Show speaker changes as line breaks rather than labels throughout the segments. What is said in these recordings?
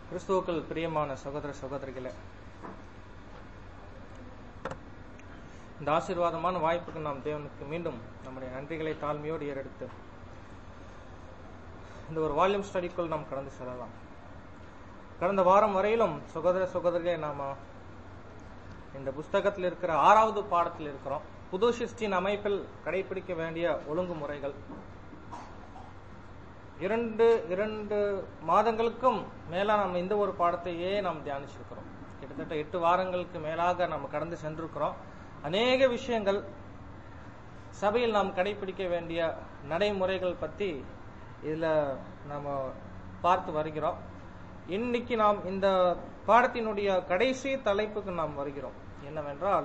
கிறிஸ்துவுக்கள் பிரியமான சகோதர சகோதரிகளே இந்த ஆசீர்வாதமான வாய்ப்புக்கு நாம் தேவனுக்கு மீண்டும் நம்முடைய நன்றிகளை தாழ்மையோடு ஏறெடுத்து இந்த ஒரு வால்யூம் ஸ்டடிக்குள் நாம் கடந்து செல்லலாம் கடந்த வாரம் வரையிலும் சகோதர சகோதரிகளே நாம இந்த புஸ்தகத்தில் இருக்கிற ஆறாவது பாடத்தில் இருக்கிறோம் புது சிருஷ்டியின் அமைப்பில் கடைபிடிக்க வேண்டிய ஒழுங்குமுறைகள் இரண்டு இரண்டு மாதங்களுக்கும் மேலா நம்ம இந்த ஒரு பாடத்தையே நாம் தியானிச்சிருக்கிறோம் கிட்டத்தட்ட எட்டு வாரங்களுக்கு மேலாக நம்ம கடந்து சென்றிருக்கிறோம் அநேக விஷயங்கள் சபையில் நாம் கடைபிடிக்க வேண்டிய நடைமுறைகள் பத்தி இதுல நம்ம பார்த்து வருகிறோம் இன்னைக்கு நாம் இந்த பாடத்தினுடைய கடைசி தலைப்புக்கு நாம் வருகிறோம் என்னவென்றால்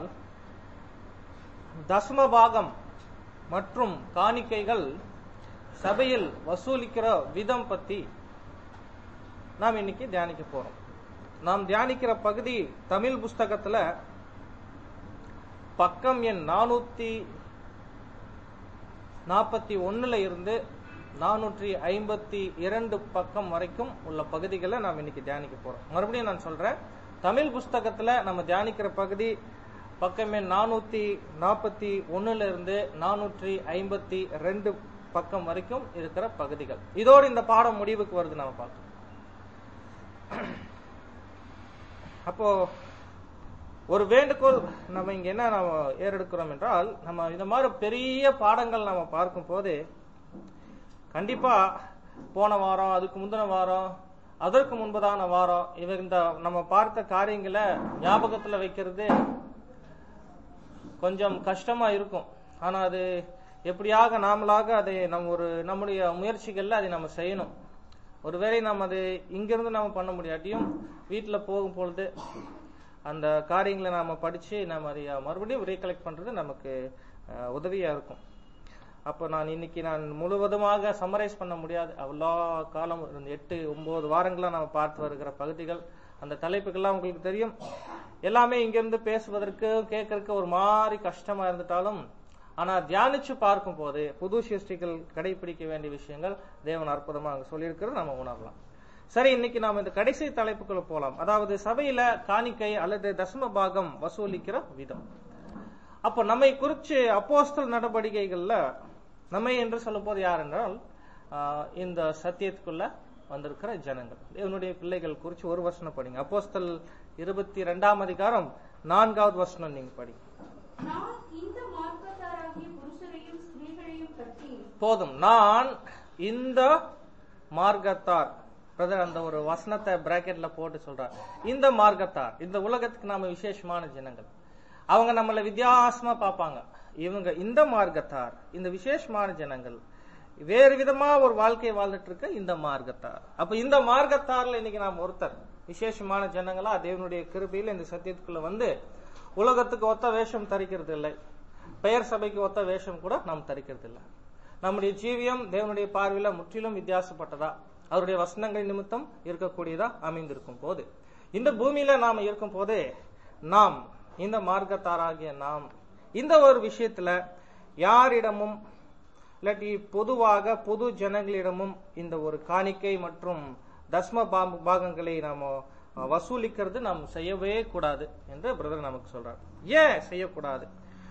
தசம பாகம் மற்றும் காணிக்கைகள் சபையில் வசூலிக்கிற விதம் பத்தி நாம் இன்னைக்கு தியானிக்க போறோம் நாம் தியானிக்கிற பகுதி தமிழ் புஸ்தகத்துல பக்கம் எண் நானூத்தி நாற்பத்தி ஒண்ணுல இருந்து நானூற்றி ஐம்பத்தி இரண்டு பக்கம் வரைக்கும் உள்ள பகுதிகளை நாம் இன்னைக்கு தியானிக்க போறோம் மறுபடியும் நான் சொல்றேன் தமிழ் புஸ்தகத்துல நம்ம தியானிக்கிற பகுதி பக்கம் எண் நானூத்தி நாற்பத்தி ஒண்ணுல இருந்து நானூற்றி ஐம்பத்தி ரெண்டு பக்கம் வரைக்கும் இருக்கிற பகுதிகள் இதோடு இந்த பாடம் முடிவுக்கு வருது நம்ம பார்க்கலாம் அப்போ ஒரு வேண்டுகோள் நம்ம இங்க என்ன நம்ம ஏறெடுக்கிறோம் என்றால் நம்ம இந்த மாதிரி பெரிய பாடங்கள் நம்ம பார்க்கும் போது கண்டிப்பா போன வாரம் அதுக்கு முந்தின வாரம் அதற்கு முன்பதான வாரம் இவ இந்த நம்ம பார்த்த காரியங்களை ஞாபகத்துல வைக்கிறது கொஞ்சம் கஷ்டமா இருக்கும் ஆனா அது எப்படியாக நாமளாக அதை நம்ம ஒரு நம்முடைய முயற்சிகள்ல அதை நம்ம செய்யணும் ஒருவேளை நம்ம அது இங்கிருந்து நம்ம பண்ண முடியாட்டியும் வீட்டுல போகும் பொழுது அந்த காரியங்களை நாம படிச்சு நம்ம அதை மறுபடியும் ரீகலெக்ட் பண்றது நமக்கு உதவியா இருக்கும் அப்போ நான் இன்னைக்கு நான் முழுவதுமாக சம்மரைஸ் பண்ண முடியாது அவ்வளோ காலம் எட்டு ஒன்பது வாரங்களா நம்ம பார்த்து வருகிற பகுதிகள் அந்த தலைப்புகள்லாம் உங்களுக்கு தெரியும் எல்லாமே இங்கிருந்து பேசுவதற்கு கேட்கறதுக்கு ஒரு மாதிரி கஷ்டமா இருந்துட்டாலும் ஆனா தியானிச்சு பார்க்கும் போது புது சிருஷ்டிகள் கடைபிடிக்க வேண்டிய விஷயங்கள் தேவன் அற்புதமா அங்க சொல்லியிருக்கிறது நம்ம உணரலாம் சரி இன்னைக்கு நாம இந்த கடைசி தலைப்புக்குள்ள போலாம் அதாவது சபையில காணிக்கை அல்லது தசம பாகம் வசூலிக்கிற விதம் அப்ப நம்மை குறிச்சு அப்போஸ்தல் நடவடிக்கைகள்ல நம்மை என்று சொல்லும் போது யார் என்றால் இந்த சத்தியத்துக்குள்ள வந்திருக்கிற ஜனங்கள் இவனுடைய பிள்ளைகள் குறிச்சு ஒரு வசனம் படிங்க அப்போஸ்தல் இருபத்தி ரெண்டாம் அதிகாரம் நான்காவது வசனம் நீங்க படிங்க போதும் நான் இந்த மார்க்கத்தார் பிரதர் அந்த ஒரு வசனத்தை பிராக்கெட்ல போட்டு சொல்றார் இந்த மார்க்கத்தார் இந்த உலகத்துக்கு நாம விசேஷமான ஜனங்கள் அவங்க நம்மள வித்தியாசமா பார்ப்பாங்க இவங்க இந்த மார்க்கத்தார் இந்த விசேஷமான ஜனங்கள் வேறு விதமா ஒரு வாழ்க்கையை வாழ்ந்துட்டு இருக்க இந்த மார்க்கத்தார் அப்ப இந்த மார்க்கத்தார்ல இன்னைக்கு நாம் ஒருத்தர் விசேஷமான ஜனங்களா தேவனுடைய கிருபையில இந்த சத்தியத்துக்குள்ள வந்து உலகத்துக்கு ஒத்த வேஷம் தரிக்கிறது இல்லை பெயர் சபைக்கு ஒத்த வேஷம் கூட நாம் தரிக்கிறது இல்லை நம்முடைய ஜீவியம் தேவனுடைய பார்வையில முற்றிலும் வித்தியாசப்பட்டதா அவருடைய வசனங்கள் நிமித்தம் இருக்கக்கூடியதா அமைந்திருக்கும் போது இந்த பூமியில நாம இருக்கும் போதே நாம் இந்த மார்க்கத்தாராகிய நாம் இந்த ஒரு விஷயத்துல யாரிடமும் இல்லாட்டி பொதுவாக பொது ஜனங்களிடமும் இந்த ஒரு காணிக்கை மற்றும் தஸ்ம பாகங்களை நாம வசூலிக்கிறது நாம் செய்யவே கூடாது என்று பிரதர் நமக்கு சொல்றார் ஏன் செய்யக்கூடாது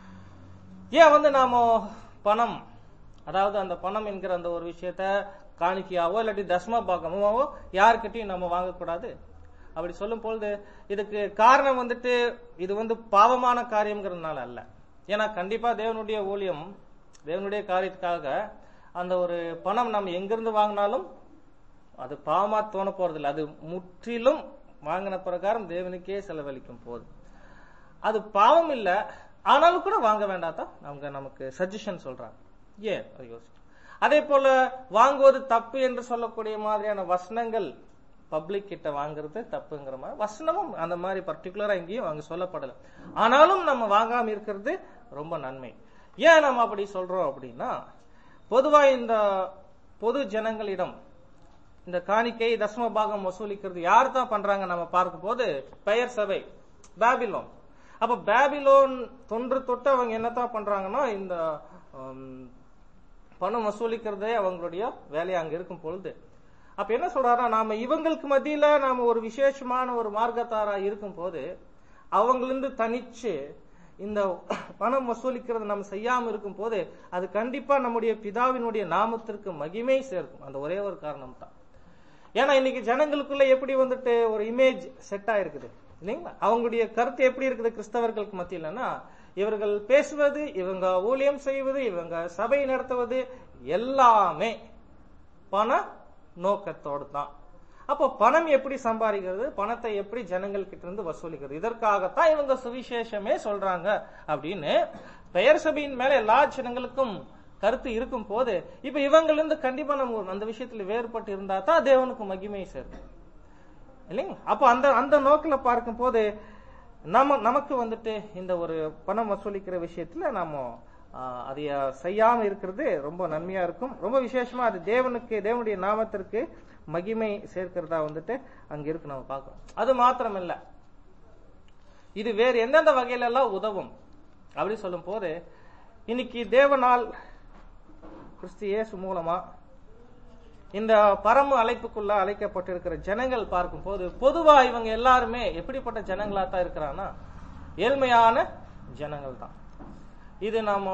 ஏன் வந்து நாம பணம் அதாவது அந்த பணம் என்கிற அந்த ஒரு விஷயத்த காணிக்கையாவோ இல்லாட்டி தஸ்ம பாகமாவோ யாருக்கிட்டையும் நம்ம வாங்கக்கூடாது அப்படி சொல்லும் பொழுது இதுக்கு காரணம் வந்துட்டு இது வந்து பாவமான காரியம்ங்கிறதுனால அல்ல ஏன்னா கண்டிப்பா தேவனுடைய ஊழியம் தேவனுடைய காரியத்துக்காக அந்த ஒரு பணம் நம்ம எங்கிருந்து வாங்கினாலும் அது பாவமா தோண போறதில்லை அது முற்றிலும் வாங்கின பிரகாரம் தேவனுக்கே செலவழிக்கும் போது அது பாவம் இல்ல ஆனாலும் கூட வாங்க வேண்டாதான் அவங்க நமக்கு சஜஷன் சொல்றாங்க ஏன் யோசிச்சு அதே போல வாங்குவது தப்பு என்று சொல்லக்கூடிய மாதிரியான வசனங்கள் பப்ளிக் கிட்ட வாங்குறது தப்புங்கிற மாதிரி வசனமும் அந்த மாதிரி பர்டிகுலரா எங்கேயும் அங்க சொல்லப்படல ஆனாலும் நம்ம வாங்காம இருக்கிறது ரொம்ப நன்மை ஏன் நம்ம அப்படி சொல்றோம் அப்படின்னா பொதுவா இந்த பொது ஜனங்களிடம் இந்த காணிக்கை தசம பாகம் வசூலிக்கிறது யார் தான் பண்றாங்க நம்ம பார்க்கும் போது பெயர் சபை பேபிலோன் அப்ப பேபிலோன் தொன்று தொட்டு அவங்க என்னத்தான் பண்றாங்கன்னா இந்த பணம் வசூலிக்கிறதே அவங்களுடைய வேலையை அங்க இருக்கும் பொழுது அப்ப என்ன சொல்றாருன்னா நாம இவங்களுக்கு மத்தியில நாம ஒரு விசேஷமான ஒரு மார்க்கத்தாரா இருக்கும் போது அவங்களிருந்து தனிச்சு இந்த பணம் வசூலிக்கிறது நம்ம செய்யாம இருக்கும் போது அது கண்டிப்பா நம்முடைய பிதாவினுடைய நாமத்திற்கு மகிமை சேர்க்கும் அந்த ஒரே ஒரு காரணம் தான் ஏன்னா இன்னைக்கு ஜனங்களுக்குள்ள எப்படி வந்துட்டு ஒரு இமேஜ் செட் ஆயிருக்குது இல்லைங்களா அவங்களுடைய கருத்து எப்படி இருக்குது கிறிஸ்தவர்களுக்கு மத்தியிலன்னா இவர்கள் பேசுவது இவங்க ஊழியம் செய்வது இவங்க சபை நடத்துவது எல்லாமே பண நோக்கத்தோடு தான் அப்போ பணம் எப்படி சம்பாதிக்கிறது பணத்தை எப்படி ஜனங்கள் கிட்ட இருந்து வசூலிக்கிறது இதற்காகத்தான் இவங்க சுவிசேஷமே சொல்றாங்க அப்படின்னு பெயர் சபையின் மேல எல்லா ஜனங்களுக்கும் கருத்து இருக்கும் போது இப்ப இவங்க இருந்து கண்டிப்பா நம்ம அந்த விஷயத்துல வேறுபட்டு இருந்தா தான் தேவனுக்கு மகிமை சேரும் இல்லைங்க அப்போ அந்த அந்த நோக்கில பார்க்கும் போது நம்ம நமக்கு வந்துட்டு இந்த ஒரு பணம் வசூலிக்கிற விஷயத்துல நாம ஆஹ், அதை செய்யாம இருக்கிறது ரொம்ப நன்மையா இருக்கும் ரொம்ப விசேஷமா அது தேவனுக்கு தேவனுடைய நாமத்திற்கு மகிமை சேர்க்கிறதா வந்துட்டு அங்க இருக்கு நம்ம பார்க்கிறோம் அது மாத்திரம் இல்ல இது வேறு எந்தெந்த வகையில எல்லாம் உதவும் அப்படி சொல்லும் போது இன்னைக்கு தேவனால் கிறிஸ்து இயேசு மூலமா இந்த பரம அழைப்புக்குள்ள அழைக்கப்பட்டிருக்கிற ஜனங்கள் பார்க்கும்போது பொதுவா இவங்க எல்லாருமே எப்படிப்பட்ட ஜனங்களா தான் இருக்கிறான்னா ஏழ்மையான ஜனங்கள் தான் இது நாம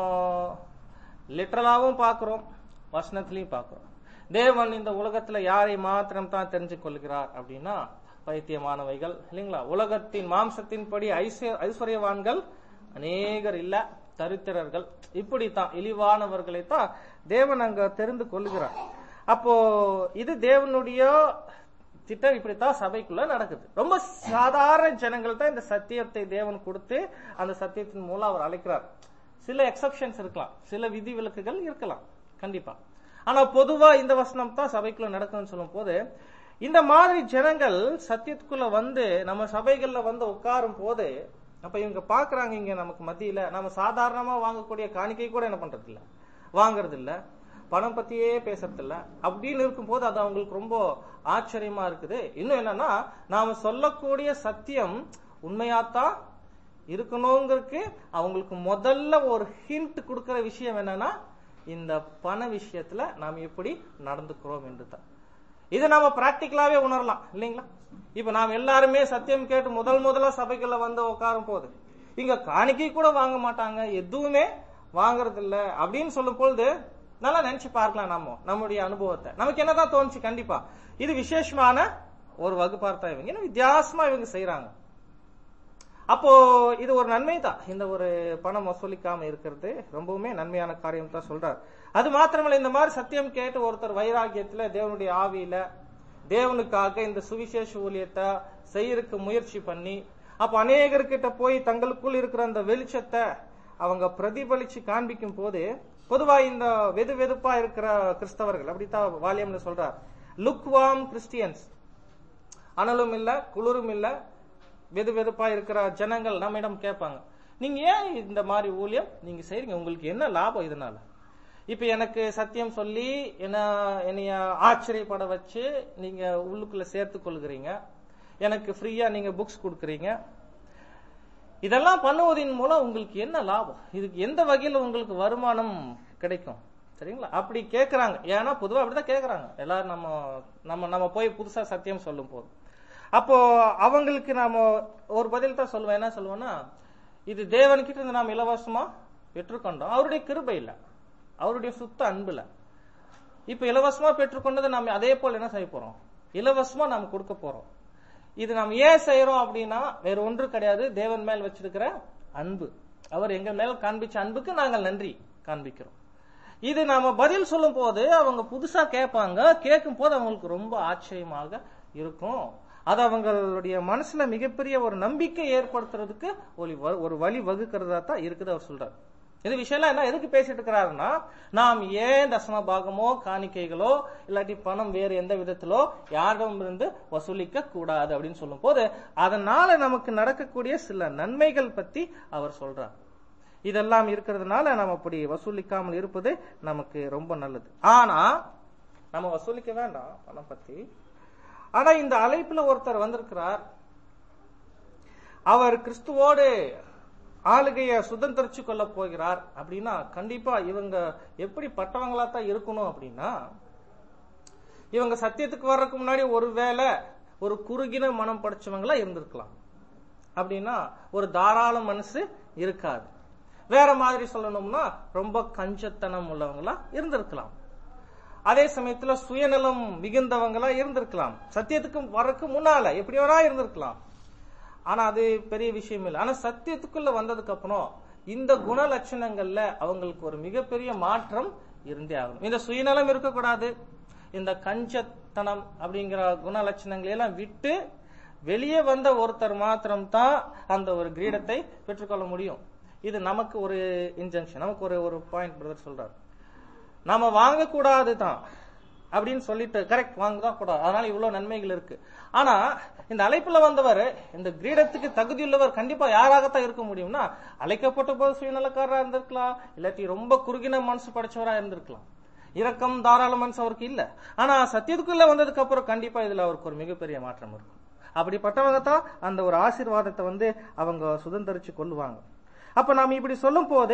லிட்டரலாவும் பார்க்கிறோம் வசனத்திலையும் பார்க்கிறோம் தேவன் இந்த உலகத்துல யாரை மாத்திரம் தான் தெரிஞ்சு கொள்கிறார் அப்படின்னா பைத்தியமானவைகள் இல்லைங்களா உலகத்தின் மாம்சத்தின்படி ஐஸ்வ- ஐஸ்வர்யவான்கள் அநேகர் இல்ல தரித்திரர்கள் இப்படித்தான் இழிவானவர்களை தான் தேவன் அங்க தெரிந்து கொள்கிறார் அப்போ இது தேவனுடைய திட்டம் இப்படித்தான் சபைக்குள்ள நடக்குது ரொம்ப சாதாரண ஜனங்கள் தான் இந்த சத்தியத்தை தேவன் கொடுத்து அந்த சத்தியத்தின் மூலம் அவர் அழைக்கிறார் சில எக்ஸப்ஷன்ஸ் இருக்கலாம் சில விதி விலக்குகள் இருக்கலாம் கண்டிப்பா ஆனா பொதுவா இந்த வசனம் தான் சபைக்குள்ள நடக்கும்னு சொல்லும் போது இந்த மாதிரி ஜனங்கள் சத்தியத்துக்குள்ள வந்து நம்ம சபைகள்ல வந்து உட்காரும் போது அப்ப இவங்க பாக்குறாங்க இங்க நமக்கு மத்தியில நம்ம சாதாரணமா வாங்கக்கூடிய காணிக்கை கூட என்ன பண்றது இல்ல வாங்குறது இல்ல பணம் பத்தியே பேசுறது இல்ல அப்படின்னு இருக்கும்போது அது அவங்களுக்கு ரொம்ப ஆச்சரியமா இருக்குது இன்னும் என்னன்னா நாம சொல்லக்கூடிய சத்தியம் உண்மையாத்தான் இருக்கணுங்கிறதுக்கு அவங்களுக்கு முதல்ல ஒரு ஹிண்ட் கொடுக்கிற விஷயம் என்னன்னா இந்த பண விஷயத்துல நாம் எப்படி நடந்துக்கிறோம் என்று தான் இதை நாம பிராக்டிக்கலாவே உணரலாம் இல்லைங்களா இப்ப நாம் எல்லாருமே சத்தியம் கேட்டு முதல் முதல்ல சபைக்குள்ள வந்து உட்காரும் போது இங்க காணிக்கை கூட வாங்க மாட்டாங்க எதுவுமே வாங்குறது இல்ல அப்படின்னு சொல்லும் பொழுது நல்லா நினைச்சு பார்க்கலாம் நாம நம்முடைய அனுபவத்தை நமக்கு என்னதான் தோணுச்சு கண்டிப்பா இது விசேஷமான ஒரு வகுப்பார்த்தா இவங்க ஏன்னா வித்தியாசமா இவங்க செய்யறாங்க அப்போ இது ஒரு நன்மை தான் இந்த ஒரு பணம் வசூலிக்காம இருக்கிறது ரொம்பவுமே நன்மையான காரியம் தான் சொல்றார் அது மாத்திரமல்ல இந்த மாதிரி சத்தியம் கேட்டு ஒருத்தர் வைராகியத்துல தேவனுடைய ஆவியில தேவனுக்காக இந்த சுவிசேஷ ஊழியத்தை செய்யறதுக்கு முயற்சி பண்ணி அப்ப அநேகர்கிட்ட போய் தங்களுக்குள் இருக்கிற அந்த வெளிச்சத்தை அவங்க பிரதிபலிச்சு காண்பிக்கும் போது பொதுவா இந்த வெது வெதுப்பா இருக்கிற கிறிஸ்தவர்கள் அப்படித்தான் வாலியம்ல சொல்றார் லுக்வாம் கிறிஸ்டியன்ஸ் அனலும் இல்ல குளிரும் இல்ல வெது வெதுப்பா இருக்கிற ஜனங்கள் நம்மிடம் கேட்பாங்க நீங்க ஏன் இந்த மாதிரி ஊழியம் நீங்க செய்றீங்க உங்களுக்கு என்ன லாபம் இதனால இப்ப எனக்கு சத்தியம் சொல்லி என்ன என்னைய ஆச்சரியப்பட வச்சு நீங்க உள்ளுக்குள்ள சேர்த்து கொள்கிறீங்க எனக்கு ஃப்ரீயா நீங்க புக்ஸ் கொடுக்குறீங்க இதெல்லாம் பண்ணுவதன் மூலம் உங்களுக்கு என்ன லாபம் இதுக்கு எந்த வகையில உங்களுக்கு வருமானம் கிடைக்கும் சரிங்களா அப்படி கேக்குறாங்க ஏன்னா பொதுவா அப்படிதான் கேக்குறாங்க எல்லாரும் நம்ம நம்ம நம்ம போய் புதுசா சத்தியம் சொல்லும் போது அப்போ அவங்களுக்கு நாம ஒரு பதில் தான் சொல்லுவோம் என்ன சொல்லுவோம்னா இது தேவன்கிட்ட இருந்து நாம் இலவசமா பெற்றுக்கொண்டோம் அவருடைய கிருபை இல்ல அவருடைய சுத்த அன்புல இப்ப இலவசமா பெற்றுக்கொண்டதை நாம் அதே போல என்ன செய்ய போறோம் இலவசமா நாம் கொடுக்க போறோம் இது நாம் ஏன் செய்யறோம் அப்படின்னா வேற ஒன்று கிடையாது தேவன் மேல் வச்சிருக்கிற அன்பு அவர் எங்க மேல் காண்பிச்ச அன்புக்கு நாங்கள் நன்றி காண்பிக்கிறோம் இது நாம பதில் சொல்லும் போது அவங்க புதுசா கேட்பாங்க கேட்கும் போது அவங்களுக்கு ரொம்ப ஆச்சரியமாக இருக்கும் அது அவங்களுடைய மனசுல மிகப்பெரிய ஒரு நம்பிக்கை ஏற்படுத்துறதுக்கு ஒரு வ- ஒரு வழி வகுக்கிறதா தான் இருக்குது அவர் சொல்றாரு இது விஷயம்லாம் என்ன எதுக்கு பேசிட்டு இருக்கிறாருன்னா நாம் ஏன் தசம பாகமோ காணிக்கைகளோ இல்லாட்டி பணம் வேறு எந்த விதத்திலோ யாரிடமிருந்து வசூலிக்க கூடாது அப்படின்னு சொல்லும் போது அதனால நமக்கு நடக்கக்கூடிய சில நன்மைகள் பத்தி அவர் சொல்றார் இதெல்லாம் இருக்கிறதுனால நம்ம அப்படி வசூலிக்காமல் இருப்பது நமக்கு ரொம்ப நல்லது ஆனா நம்ம வசூலிக்க வேண்டாம் பணம் பத்தி ஆனா இந்த அழைப்புல ஒருத்தர் வந்திருக்கிறார் அவர் கிறிஸ்துவோடு ஆளுகைய சுதந்திரிச்சு கொள்ள போகிறார் அப்படின்னா கண்டிப்பா இவங்க எப்படி பட்டவங்களா தான் இருக்கணும் அப்படின்னா இவங்க சத்தியத்துக்கு வர்றதுக்கு முன்னாடி ஒருவேளை ஒரு குறுகின மனம் படைச்சவங்களா இருந்திருக்கலாம் அப்படின்னா ஒரு தாராள மனசு இருக்காது வேற மாதிரி சொல்லணும்னா ரொம்ப கஞ்சத்தனம் உள்ளவங்களா இருந்திருக்கலாம் அதே சமயத்துல சுயநலம் மிகுந்தவங்களா இருந்திருக்கலாம் சத்தியத்துக்கு வர்றதுக்கு முன்னால எப்படியோரா இருந்திருக்கலாம் ஆனா அது பெரிய விஷயம் இல்லை ஆனா சத்தியத்துக்குள்ள வந்ததுக்கு அப்புறம் இந்த குண லட்சணங்கள்ல அவங்களுக்கு ஒரு மிகப்பெரிய மாற்றம் இருந்தே ஆகணும் இந்த சுயநலம் இருக்கக்கூடாது இந்த கஞ்சத்தனம் அப்படிங்கிற குண லட்சணங்களை எல்லாம் விட்டு வெளியே வந்த ஒருத்தர் மாத்திரம் தான் அந்த ஒரு கிரீடத்தை பெற்றுக்கொள்ள முடியும் இது நமக்கு ஒரு இன்ஜெக்ஷன் நமக்கு ஒரு ஒரு பாயிண்ட் பிரதர் சொல்றாரு நாம வாங்கக்கூடாது தான் அப்படின்னு சொல்லிட்டு கரெக்ட் வாங்கதான் கூடாது அதனால இவ்வளவு நன்மைகள் இருக்கு ஆனா இந்த அழைப்புல வந்தவர் இந்த கிரீடத்துக்கு தகுதியுள்ளவர் கண்டிப்பா யாராகத்தான் இருக்க முடியும்னா அழைக்கப்பட்ட போது சுயநலக்காரரா இருந்திருக்கலாம் இல்லாட்டி ரொம்ப குறுகின மனசு படைச்சவரா இருந்திருக்கலாம் இரக்கம் தாராள மனசு அவருக்கு இல்ல ஆனா சத்தியத்துக்குள்ள வந்ததுக்கு அப்புறம் கண்டிப்பா இதுல அவருக்கு ஒரு மிகப்பெரிய மாற்றம் இருக்கும் அப்படிப்பட்டவங்க தான் அந்த ஒரு ஆசீர்வாதத்தை வந்து அவங்க சுதந்திரிச்சு கொள்ளுவாங்க அப்ப நாம இப்படி சொல்லும் போது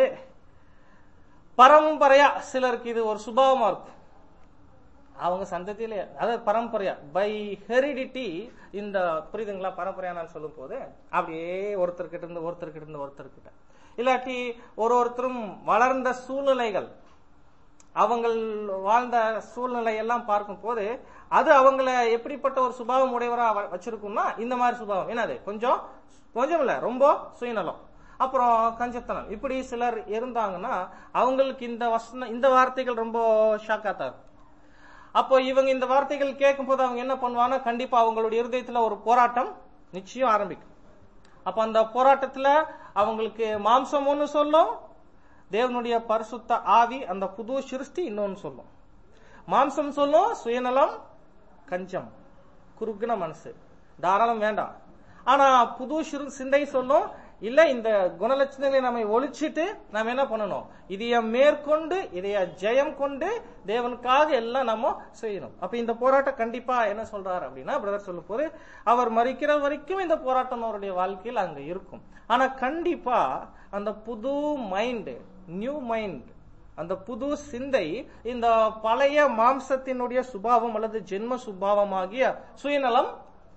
பரம்பரையா சிலருக்கு இது ஒரு சுபாவமா இருக்கும் அவங்க சந்ததியிலே அதாவது பரம்பரையா பை ஹெரிடிட்டி இந்த புரியுதுங்களா பரம்பரையா நான் சொல்லும் போது அப்படியே ஒருத்தர்கிட்ட இருந்து ஒருத்தர்கிட்ட இருந்து ஒருத்தர்கிட்ட இல்லாட்டி ஒரு ஒருத்தரும் வளர்ந்த சூழ்நிலைகள் அவங்கள் வாழ்ந்த சூழ்நிலை எல்லாம் பார்க்கும் போது அது அவங்கள எப்படிப்பட்ட ஒரு சுபாவம் உடையவரா வ- வச்சிருக்கும்னா இந்த மாதிரி சுபாவம் என்னது கொஞ்சம் கொஞ்சம் இல்ல ரொம்ப சுயநலம் அப்புறம் கஞ்சத்தனம் இப்படி சிலர் இருந்தாங்கன்னா அவங்களுக்கு இந்த வசன இந்த வார்த்தைகள் ரொம்ப ஷாக்காத்தா இருக்கும் அப்போ இவங்க இந்த வார்த்தைகள் கேட்கும் போது அவங்க என்ன பண்ணுவாங்கன்னா கண்டிப்பா அவங்களுடைய இருதயத்துல ஒரு போராட்டம் நிச்சயம் ஆரம்பிக்கும் அப்ப அந்த போராட்டத்துல அவங்களுக்கு மாம்சம் ஒண்ணு சொல்லும் தேவனுடைய பரிசுத்த ஆவி அந்த புது சிருஷ்டி இன்னொன்னு சொல்லும் மாம்சம் சொல்லும் சுயநலம் கஞ்சம் குறுகின மனசு தாராளம் வேண்டாம் ஆனா புது சிறு சிந்தை சொல்லும் இல்ல இந்த குணலட்சணங்களை நம்ம ஒழிச்சிட்டு நாம என்ன பண்ணணும் இதைய மேற்கொண்டு இதைய ஜெயம் கொண்டு தேவனுக்காக எல்லாம் நம்ம செய்யணும் அப்ப இந்த போராட்டம் கண்டிப்பா என்ன சொல்றாரு அப்படின்னா பிரதர் சொல்லும் போது அவர் மறிக்கிற வரைக்கும் இந்த போராட்டம் அவருடைய வாழ்க்கையில் அங்க இருக்கும் ஆனா கண்டிப்பா அந்த புது மைண்ட் நியூ மைண்ட் அந்த புது சிந்தை இந்த பழைய மாம்சத்தினுடைய சுபாவம் அல்லது ஜென்ம சுபாவமாகிய சுயநலம்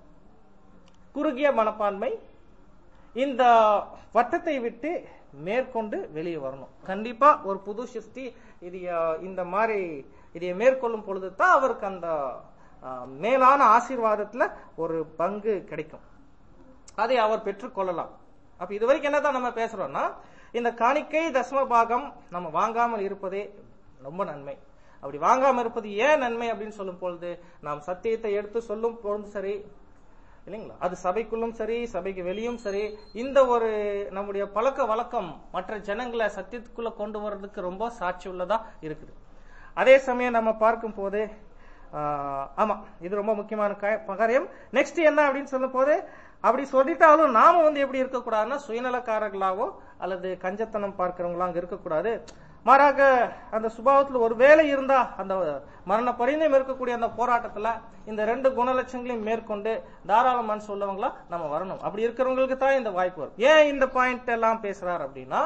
குறுகிய மனப்பான்மை இந்த வட்டத்தை விட்டு மேற்கொண்டு வெளியே வரணும் கண்டிப்பா ஒரு புது சிருஷ்டி இது அஹ், இந்த மாதிரி இதை மேற்கொள்ளும் பொழுது தான் அவருக்கு அந்த அஹ், மேலான ஆசீர்வாதத்துல ஒரு பங்கு கிடைக்கும் அதை அவர் பெற்றுக்கொள்ளலாம் அப்ப இது வரைக்கும் என்னதான் நம்ம பேசுறோம்னா இந்த காணிக்கை தசம பாகம் நம்ம வாங்காமல் இருப்பதே ரொம்ப நன்மை அப்படி வாங்காம இருப்பது ஏன் நன்மை அப்படின்னு சொல்லும் பொழுது நாம் சத்தியத்தை எடுத்து சொல்லும் பொழுது சரி இல்லைங்களா அது சபைக்குள்ளும் சரி சபைக்கு வெளியும் சரி இந்த ஒரு நம்முடைய பழக்க வழக்கம் மற்ற ஜனங்களை சத்தியத்துக்குள்ள கொண்டு வர்றதுக்கு ரொம்ப சாட்சி உள்ளதா இருக்குது அதே சமயம் நம்ம பார்க்கும் போது ஆஹ், ஆமா இது ரொம்ப முக்கியமான கா- காரியம் நெக்ஸ்ட் என்ன அப்படின்னு சொல்லும் போது அப்படி சொல்லிட்டாலும் நாம வந்து எப்படி இருக்கக்கூடாதுன்னா சுயநலக்காரர்களாவோ அல்லது கஞ்சத்தனம் பார்க்கிறவங்களா அங்க இருக்கக்கூடாது மாறாக அந்த சுபாவத்துல ஒரு வேலை இருந்தா அந்த மரண பரிந்தம் இருக்கக்கூடிய அந்த போராட்டத்துல இந்த ரெண்டு குணலட்சங்களையும் மேற்கொண்டு தாராள மனசு உள்ளவங்களா நம்ம வரணும் அப்படி இருக்கிறவங்களுக்கு தான் இந்த வாய்ப்பு வரும் ஏன் இந்த பாயிண்ட் எல்லாம் பேசுறாரு அப்படின்னா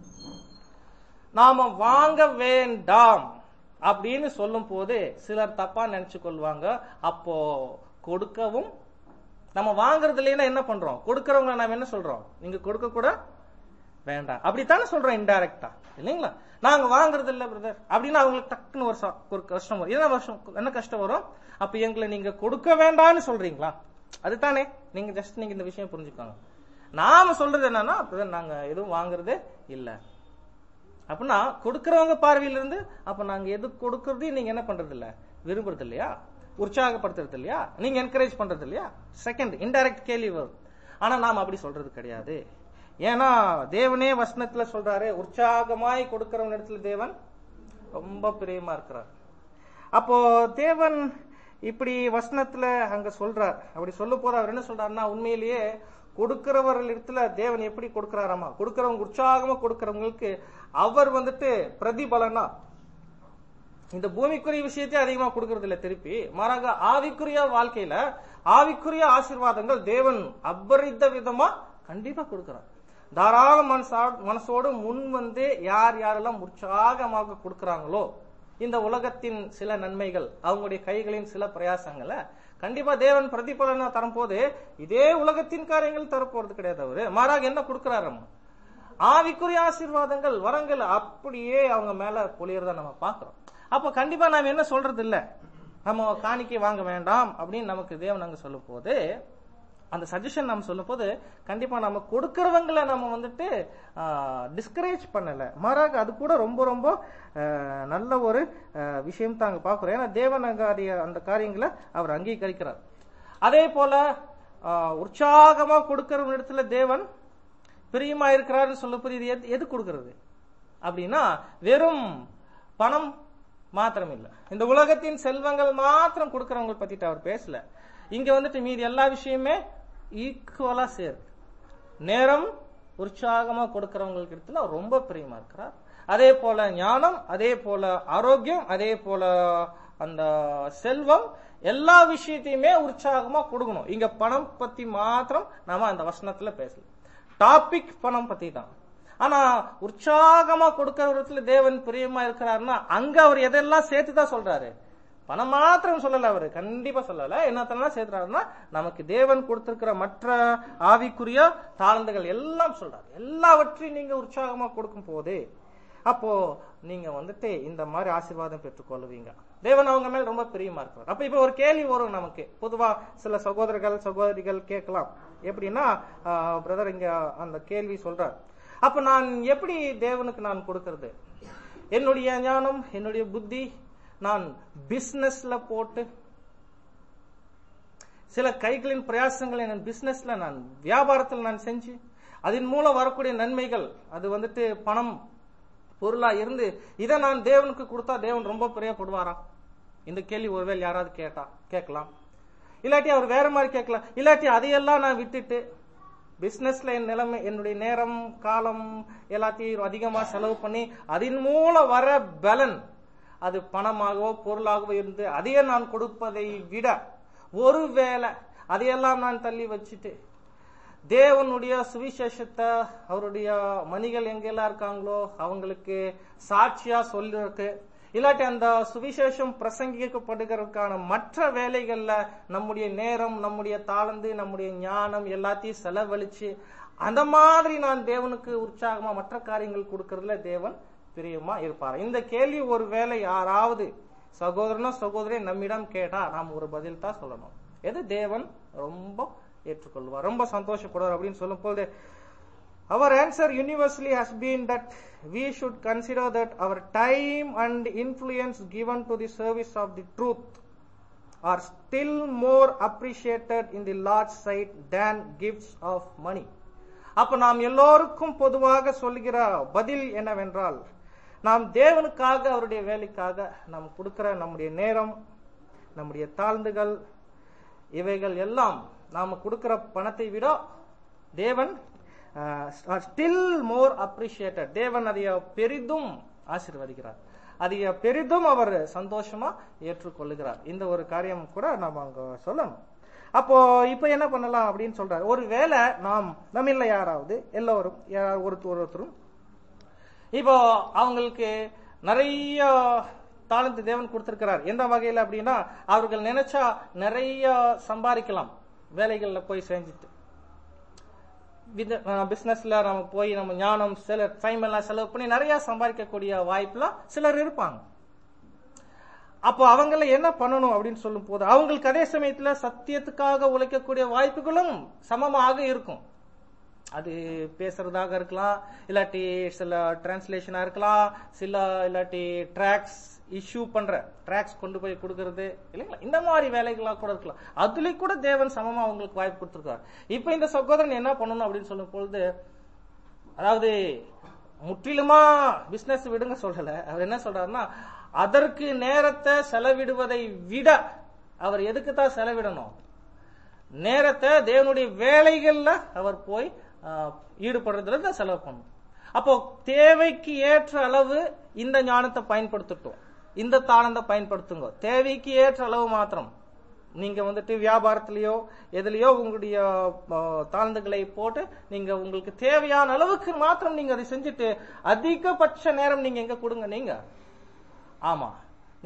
நாம வாங்க வேண்டாம் அப்படின்னு சொல்லும் போது சிலர் தப்பா நினைச்சு கொள்வாங்க அப்போ கொடுக்கவும் நம்ம வாங்குறது இல்லைன்னா என்ன பண்றோம் கொடுக்கறவங்க நாம என்ன சொல்றோம் நீங்க கொடுக்க கூட வேண்டாம் அப்படித்தானே சொல்றோம் இன்டைரக்டா இல்லைங்களா நாங்க வாங்குறது இல்ல பிரதர் அப்படின்னு அவங்களுக்கு டக்குன்னு ஒரு ச- ஒரு கஷ்டம் வரும் என்ன வருஷம் என்ன கஷ்டம் வரும் அப்ப எங்களை நீங்க கொடுக்க வேண்டாம்னு சொல்றீங்களா அதுதானே நீங்க ஜஸ்ட் நீங்க இந்த விஷயம் புரிஞ்சுக்கோங்க நாம சொல்றது என்னன்னா பிரதர் நாங்க எதுவும் வாங்குறது இல்ல அப்படின்னா கொடுக்கறவங்க பார்வையில இருந்து அப்ப நாங்க எது கொடுக்கறதையும் நீங்க என்ன பண்றது இல்ல விரும்புறது இல்லையா உற்சாகப்படுத்துறது இல்லையா நீங்க என்கரேஜ் பண்றது இல்லையா செகண்ட் இன்டைரக்ட் கேள்வி வரும் ஆனா நாம அப்படி சொல்றது கிடையாது ஏன்னா தேவனே வசனத்துல சொல்றாரு உற்சாகமாய் கொடுக்கிறவங்க இடத்துல தேவன் ரொம்ப பிரியமா இருக்கிறார் அப்போ தேவன் இப்படி வசனத்துல அங்க சொல்றார் அப்படி சொல்லும் போது அவர் என்ன சொல்றாருன்னா உண்மையிலேயே கொடுக்கிறவர்கள் இடத்துல தேவன் எப்படி கொடுக்கிறாராமா கொடுக்கிறவங்க உற்சாகமா கொடுக்கிறவங்களுக்கு அவர் வந்துட்டு பிரதிபலனா இந்த பூமிக்குரிய விஷயத்தை அதிகமா கொடுக்கறது இல்ல திருப்பி மாறாக ஆவிக்குரிய வாழ்க்கையில ஆவிக்குரிய ஆசீர்வாதங்கள் தேவன் அபரித்த விதமா கண்டிப்பா கொடுக்கிறார் தாராள மனசா மனசோடு முன் வந்து யார் யாரெல்லாம் உற்சாகமாக கொடுக்கறாங்களோ இந்த உலகத்தின் சில நன்மைகள் அவங்களுடைய கைகளின் சில பிரயாசங்களை கண்டிப்பா தேவன் பிரதிபலனா தரும்போது இதே உலகத்தின் காரியங்கள் தரப்போறது கிடையாது அவரு மாறாக என்ன கொடுக்கிறாரம்மா ஆவிக்குரிய ஆசீர்வாதங்கள் வரங்கள் அப்படியே அவங்க மேல பொழியறத நம்ம பாக்குறோம் அப்ப கண்டிப்பா நாம என்ன சொல்றது இல்ல நம்ம காணிக்கை வாங்க வேண்டாம் அப்படின்னு நமக்கு தேவன் அங்க சொல்லும் போது அந்த சஜஷன் நம்ம சொல்லும் போது கண்டிப்பா நம்ம கொடுக்கறவங்கள நம்ம வந்துட்டு டிஸ்கரேஜ் பண்ணல மாறாக அது கூட ரொம்ப ரொம்ப ஆஹ், நல்ல ஒரு ஆஹ், விஷயம் தாங்க பாக்குறோம் ஏன்னா தேவன் அங்க அதை- அந்த காரியங்களை அவர் அங்கீகரிக்கிறார் அதே போல ஆஹ், உற்சாகமா கொடுக்கிற இடத்துல தேவன் பிரியமா இருக்கிறாருன்னு சொல்ல போது இது எது- எது கொடுக்கிறது அப்படின்னா வெறும் பணம் மாத்திரம் இல்ல இந்த உலகத்தின் செல்வங்கள் மாத்திரம் கொடுக்கறவங்க பத்திட்டு அவர் பேசல இங்க வந்துட்டு மீதி எல்லா விஷயமே ஈக்குவலா சேருது நேரம் உற்சாகமா கொடுக்கறவங்களுக்கு இடத்துல அவர் ரொம்ப பிரியமா இருக்கிறார் அதே போல ஞானம் அதே போல ஆரோக்கியம் அதே போல அந்த செல்வம் எல்லா விஷயத்தையுமே உற்சாகமா கொடுக்கணும் இங்க பணம் பத்தி மாத்திரம் நாம அந்த வசனத்துல பேசல டாபிக் பணம் பத்தி தான் ஆனா உற்சாகமா கொடுக்கிற விதத்துல தேவன் பிரியமா இருக்கிறாருன்னா அங்க அவர் எதெல்லாம் சேர்த்து தான் சொல்றாரு பணம் மாத்திரம் சொல்லல அவரு கண்டிப்பா சொல்லல என்னத்தெல்லாம் சேர்த்துறாருன்னா நமக்கு தேவன் கொடுத்திருக்கிற மற்ற ஆவிக்குரிய தாழ்ந்துகள் எல்லாம் சொல்றாரு எல்லாவற்றையும் நீங்க உற்சாகமா கொடுக்கும் போது அப்போ நீங்க வந்துட்டு இந்த மாதிரி ஆசீர்வாதம் பெற்றுக்கொள்ளுவீங்க தேவன் அவங்க மேல ரொம்ப பிரியமா இருக்கிறார் அப்ப இப்ப ஒரு கேள்வி வரும் நமக்கு பொதுவா சில சகோதரர்கள் சகோதரிகள் கேட்கலாம் எப்படின்னா பிரதர் இங்க அந்த கேள்வி சொல்றார் அப்ப நான் எப்படி தேவனுக்கு நான் கொடுக்கிறது என்னுடைய ஞானம் என்னுடைய புத்தி நான் பிசினஸ்ல போட்டு சில கைகளின் பிரயாசங்களை நான் பிசினஸ்ல நான் வியாபாரத்தில் நான் செஞ்சு அதன் மூலம் வரக்கூடிய நன்மைகள் அது வந்துட்டு பணம் பொருளா இருந்து இதை நான் தேவனுக்கு கொடுத்தா தேவன் ரொம்ப பிரியப்படுவாரா இந்த கேள்வி ஒருவேளை யாராவது கேட்டா கேட்கலாம் இல்லாட்டி அவர் வேற மாதிரி கேட்கலாம் இல்லாட்டி அதையெல்லாம் நான் விட்டுட்டு பிசினஸ்ல என் நிலைமை என்னுடைய நேரம் காலம் எல்லாத்தையும் அதிகமா செலவு பண்ணி அதன் மூலம் வர பலன் அது பணமாகவோ பொருளாகவோ இருந்து அதையே நான் கொடுப்பதை விட ஒருவேளை அதையெல்லாம் நான் தள்ளி வச்சுட்டு தேவனுடைய சுவிசேஷத்தை அவருடைய மணிகள் எங்கெல்லாம் இருக்காங்களோ அவங்களுக்கு சாட்சியா சொல்லிருக்கு இல்லாட்டி அந்த சுவிசேஷம் பிரசங்கிக்கப்படுகிறதுக்கான மற்ற வேலைகள்ல நம்முடைய நேரம் நம்முடைய தாளந்து நம்முடைய ஞானம் எல்லாத்தையும் செலவழிச்சு அந்த மாதிரி நான் தேவனுக்கு உற்சாகமா மற்ற காரியங்கள் கொடுக்கறதுல தேவன் பிரியமா இருப்பார் இந்த கேள்வி ஒருவேளை யாராவது சகோதரனோ சகோதரி நம்மிடம் கேட்டா நாம் ஒரு பதில் தான் சொல்லணும் எது தேவன் ரொம்ப ஏற்றுக்கொள்வார் ரொம்ப சந்தோஷப்படுவார் அப்படின்னு சொல்லும் போது our answer universally has been that we should consider that our time and influence given to the service of the truth are still more appreciated in the Lord's sight than gifts of money. அப்ப நாம் எல்லோருக்கும் பொதுவாக சொல்லுகிற பதில் என்னவென்றால் நாம் தேவனுக்காக அவருடைய வேலைக்காக நாம் கொடுக்கிற நம்முடைய நேரம் நம்முடைய தாழ்ந்துகள் இவைகள் எல்லாம் நாம கொடுக்கிற பணத்தை விட தேவன் ஸ்டில் மோர் அப்ரிஷியேட்டட் தேவன் அதைய பெரிதும் ஆசீர்வதிக்கிறார் அதைய பெரிதும் அவர் சந்தோஷமா ஏற்றுக்கொள்ளுகிறார் இந்த ஒரு காரியம் கூட நாம் அங்க சொல்லணும் அப்போ இப்ப என்ன பண்ணலாம் அப்படின்னு சொல்றாரு ஒருவேளை நாம் நம்மில்ல யாராவது எல்லோரும் யாராவது ஒருத்தர் ஒருத்தரும் இப்போ அவங்களுக்கு நிறைய தாளந்து தேவன் கொடுத்திருக்கிறார் எந்த வகையில அப்படின்னா அவர்கள் நினைச்சா நிறைய சம்பாதிக்கலாம் வேலைகள்ல போய் செஞ்சுட்டு பிசினஸ்ல நம்ம போய் நம்ம ஞானம் சில டைம் எல்லாம் செலவு பண்ணி நிறைய சம்பாதிக்கக்கூடிய வாய்ப்புலாம் சிலர் இருப்பாங்க அப்போ அவங்கள என்ன பண்ணணும் அப்படின்னு சொல்லும் போது அவங்களுக்கு அதே சமயத்துல சத்தியத்துக்காக உழைக்கக்கூடிய வாய்ப்புகளும் சமமாக இருக்கும் அது பேசுறதாக இருக்கலாம் இல்லாட்டி சில டிரான்ஸ்லேஷனா இருக்கலாம் சில இல்லாட்டி ட்ராக்ஸ் இஷ்யூ பண்ற ட்ராக்ஸ் கொண்டு போய் கொடுக்கறது இல்லைங்களா இந்த மாதிரி வேலைகளா கூட இருக்கலாம் அதுலயும் கூட தேவன் சமமா அவங்களுக்கு வாய்ப்பு கொடுத்துருக்காரு இப்ப இந்த சகோதரன் என்ன பண்ணணும் அப்படின்னு சொல்லும் பொழுது அதாவது முற்றிலுமா பிசினஸ் விடுங்க சொல்லல அவர் என்ன சொல்றாருன்னா அதற்கு நேரத்தை செலவிடுவதை விட அவர் எதுக்கு தான் செலவிடணும் நேரத்தை தேவனுடைய வேலைகள்ல அவர் போய் ஈடுபடுறதுல தான் செலவு பண்ணணும் அப்போ தேவைக்கு ஏற்ற அளவு இந்த ஞானத்தை பயன்படுத்தட்டும் இந்த தானத்தை பயன்படுத்துங்க தேவைக்கு ஏற்ற அளவு மாத்திரம் நீங்க வந்துட்டு வியாபாரத்திலயோ எதுலயோ உங்களுடைய தாழ்ந்துகளை போட்டு நீங்க உங்களுக்கு தேவையான அளவுக்கு மாத்திரம் நீங்க அதை செஞ்சுட்டு அதிகபட்ச நேரம் நீங்க எங்க கொடுங்க நீங்க ஆமா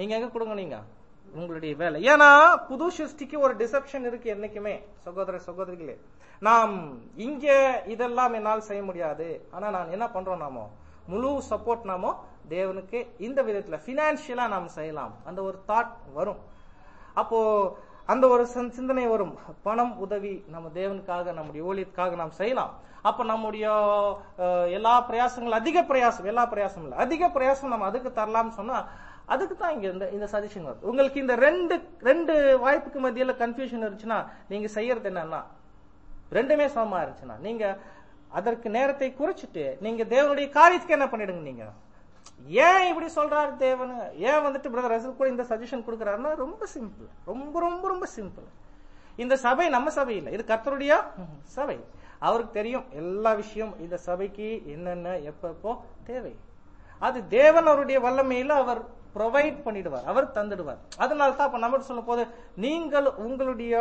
நீங்க எங்க கொடுங்க நீங்க உங்களுடைய வேலை ஏன்னா புது சிருஷ்டிக்கு ஒரு டிசப்ஷன் இருக்கு என்னைக்குமே சகோதர சகோதரிகளே நாம் இங்க இதெல்லாம் என்னால் செய்ய முடியாது ஆனா நான் என்ன பண்றோம் நாமோ முழு சப்போர்ட் நாமோ தேவனுக்கு இந்த விதத்துல பினான்சியலா நாம் செய்யலாம் அந்த ஒரு தாட் வரும் அப்போ அந்த ஒரு சிந்- சிந்தனை வரும் பணம் உதவி நம்ம தேவனுக்காக நம்முடைய ஊழியத்துக்காக நாம் செய்யலாம் அப்ப நம்முடைய அஹ், எல்லா பிரயாசங்கள் அதிக பிரயாசம் எல்லா பிரயாசம் இல்ல அதிக பிரயாசம் நம்ம அதுக்கு தரலாம்னு சொன்னா அதுக்கு தான் இங்க இந்த இந்த சஜஷன் வருது உங்களுக்கு இந்த ரெண்டு ரெண்டு வாய்ப்புக்கு மத்தியில கன்ஃபியூஷன் இருந்துச்சுன்னா நீங்க செய்யறது என்னன்னா ரெண்டுமே சமமா இருந்துச்சுன்னா நீங்க அதற்கு நேரத்தை குறைச்சிட்டு நீங்க தேவனுடைய காரியத்துக்கு என்ன பண்ணிடுங்க நீங்க ஏன் இப்படி சொல்றாரு தேவன் ஏன் வந்துட்டு பிரதர் ரசல் கூட இந்த சஜஷன் கொடுக்கறாருன்னா ரொம்ப சிம்பிள் ரொம்ப ரொம்ப ரொம்ப சிம்பிள் இந்த சபை நம்ம சபை இல்லை இது கர்த்தருடைய சபை அவருக்கு தெரியும் எல்லா விஷயம் இந்த சபைக்கு என்னென்ன எப்பப்போ தேவை அது தேவன் அவருடைய வல்லமையில அவர் ப்ரொவைட் பண்ணிடுவார் அவர் தந்துடுவார் அதனால தான் அப்ப நம்ம சொல்லும் போது நீங்கள் உங்களுடைய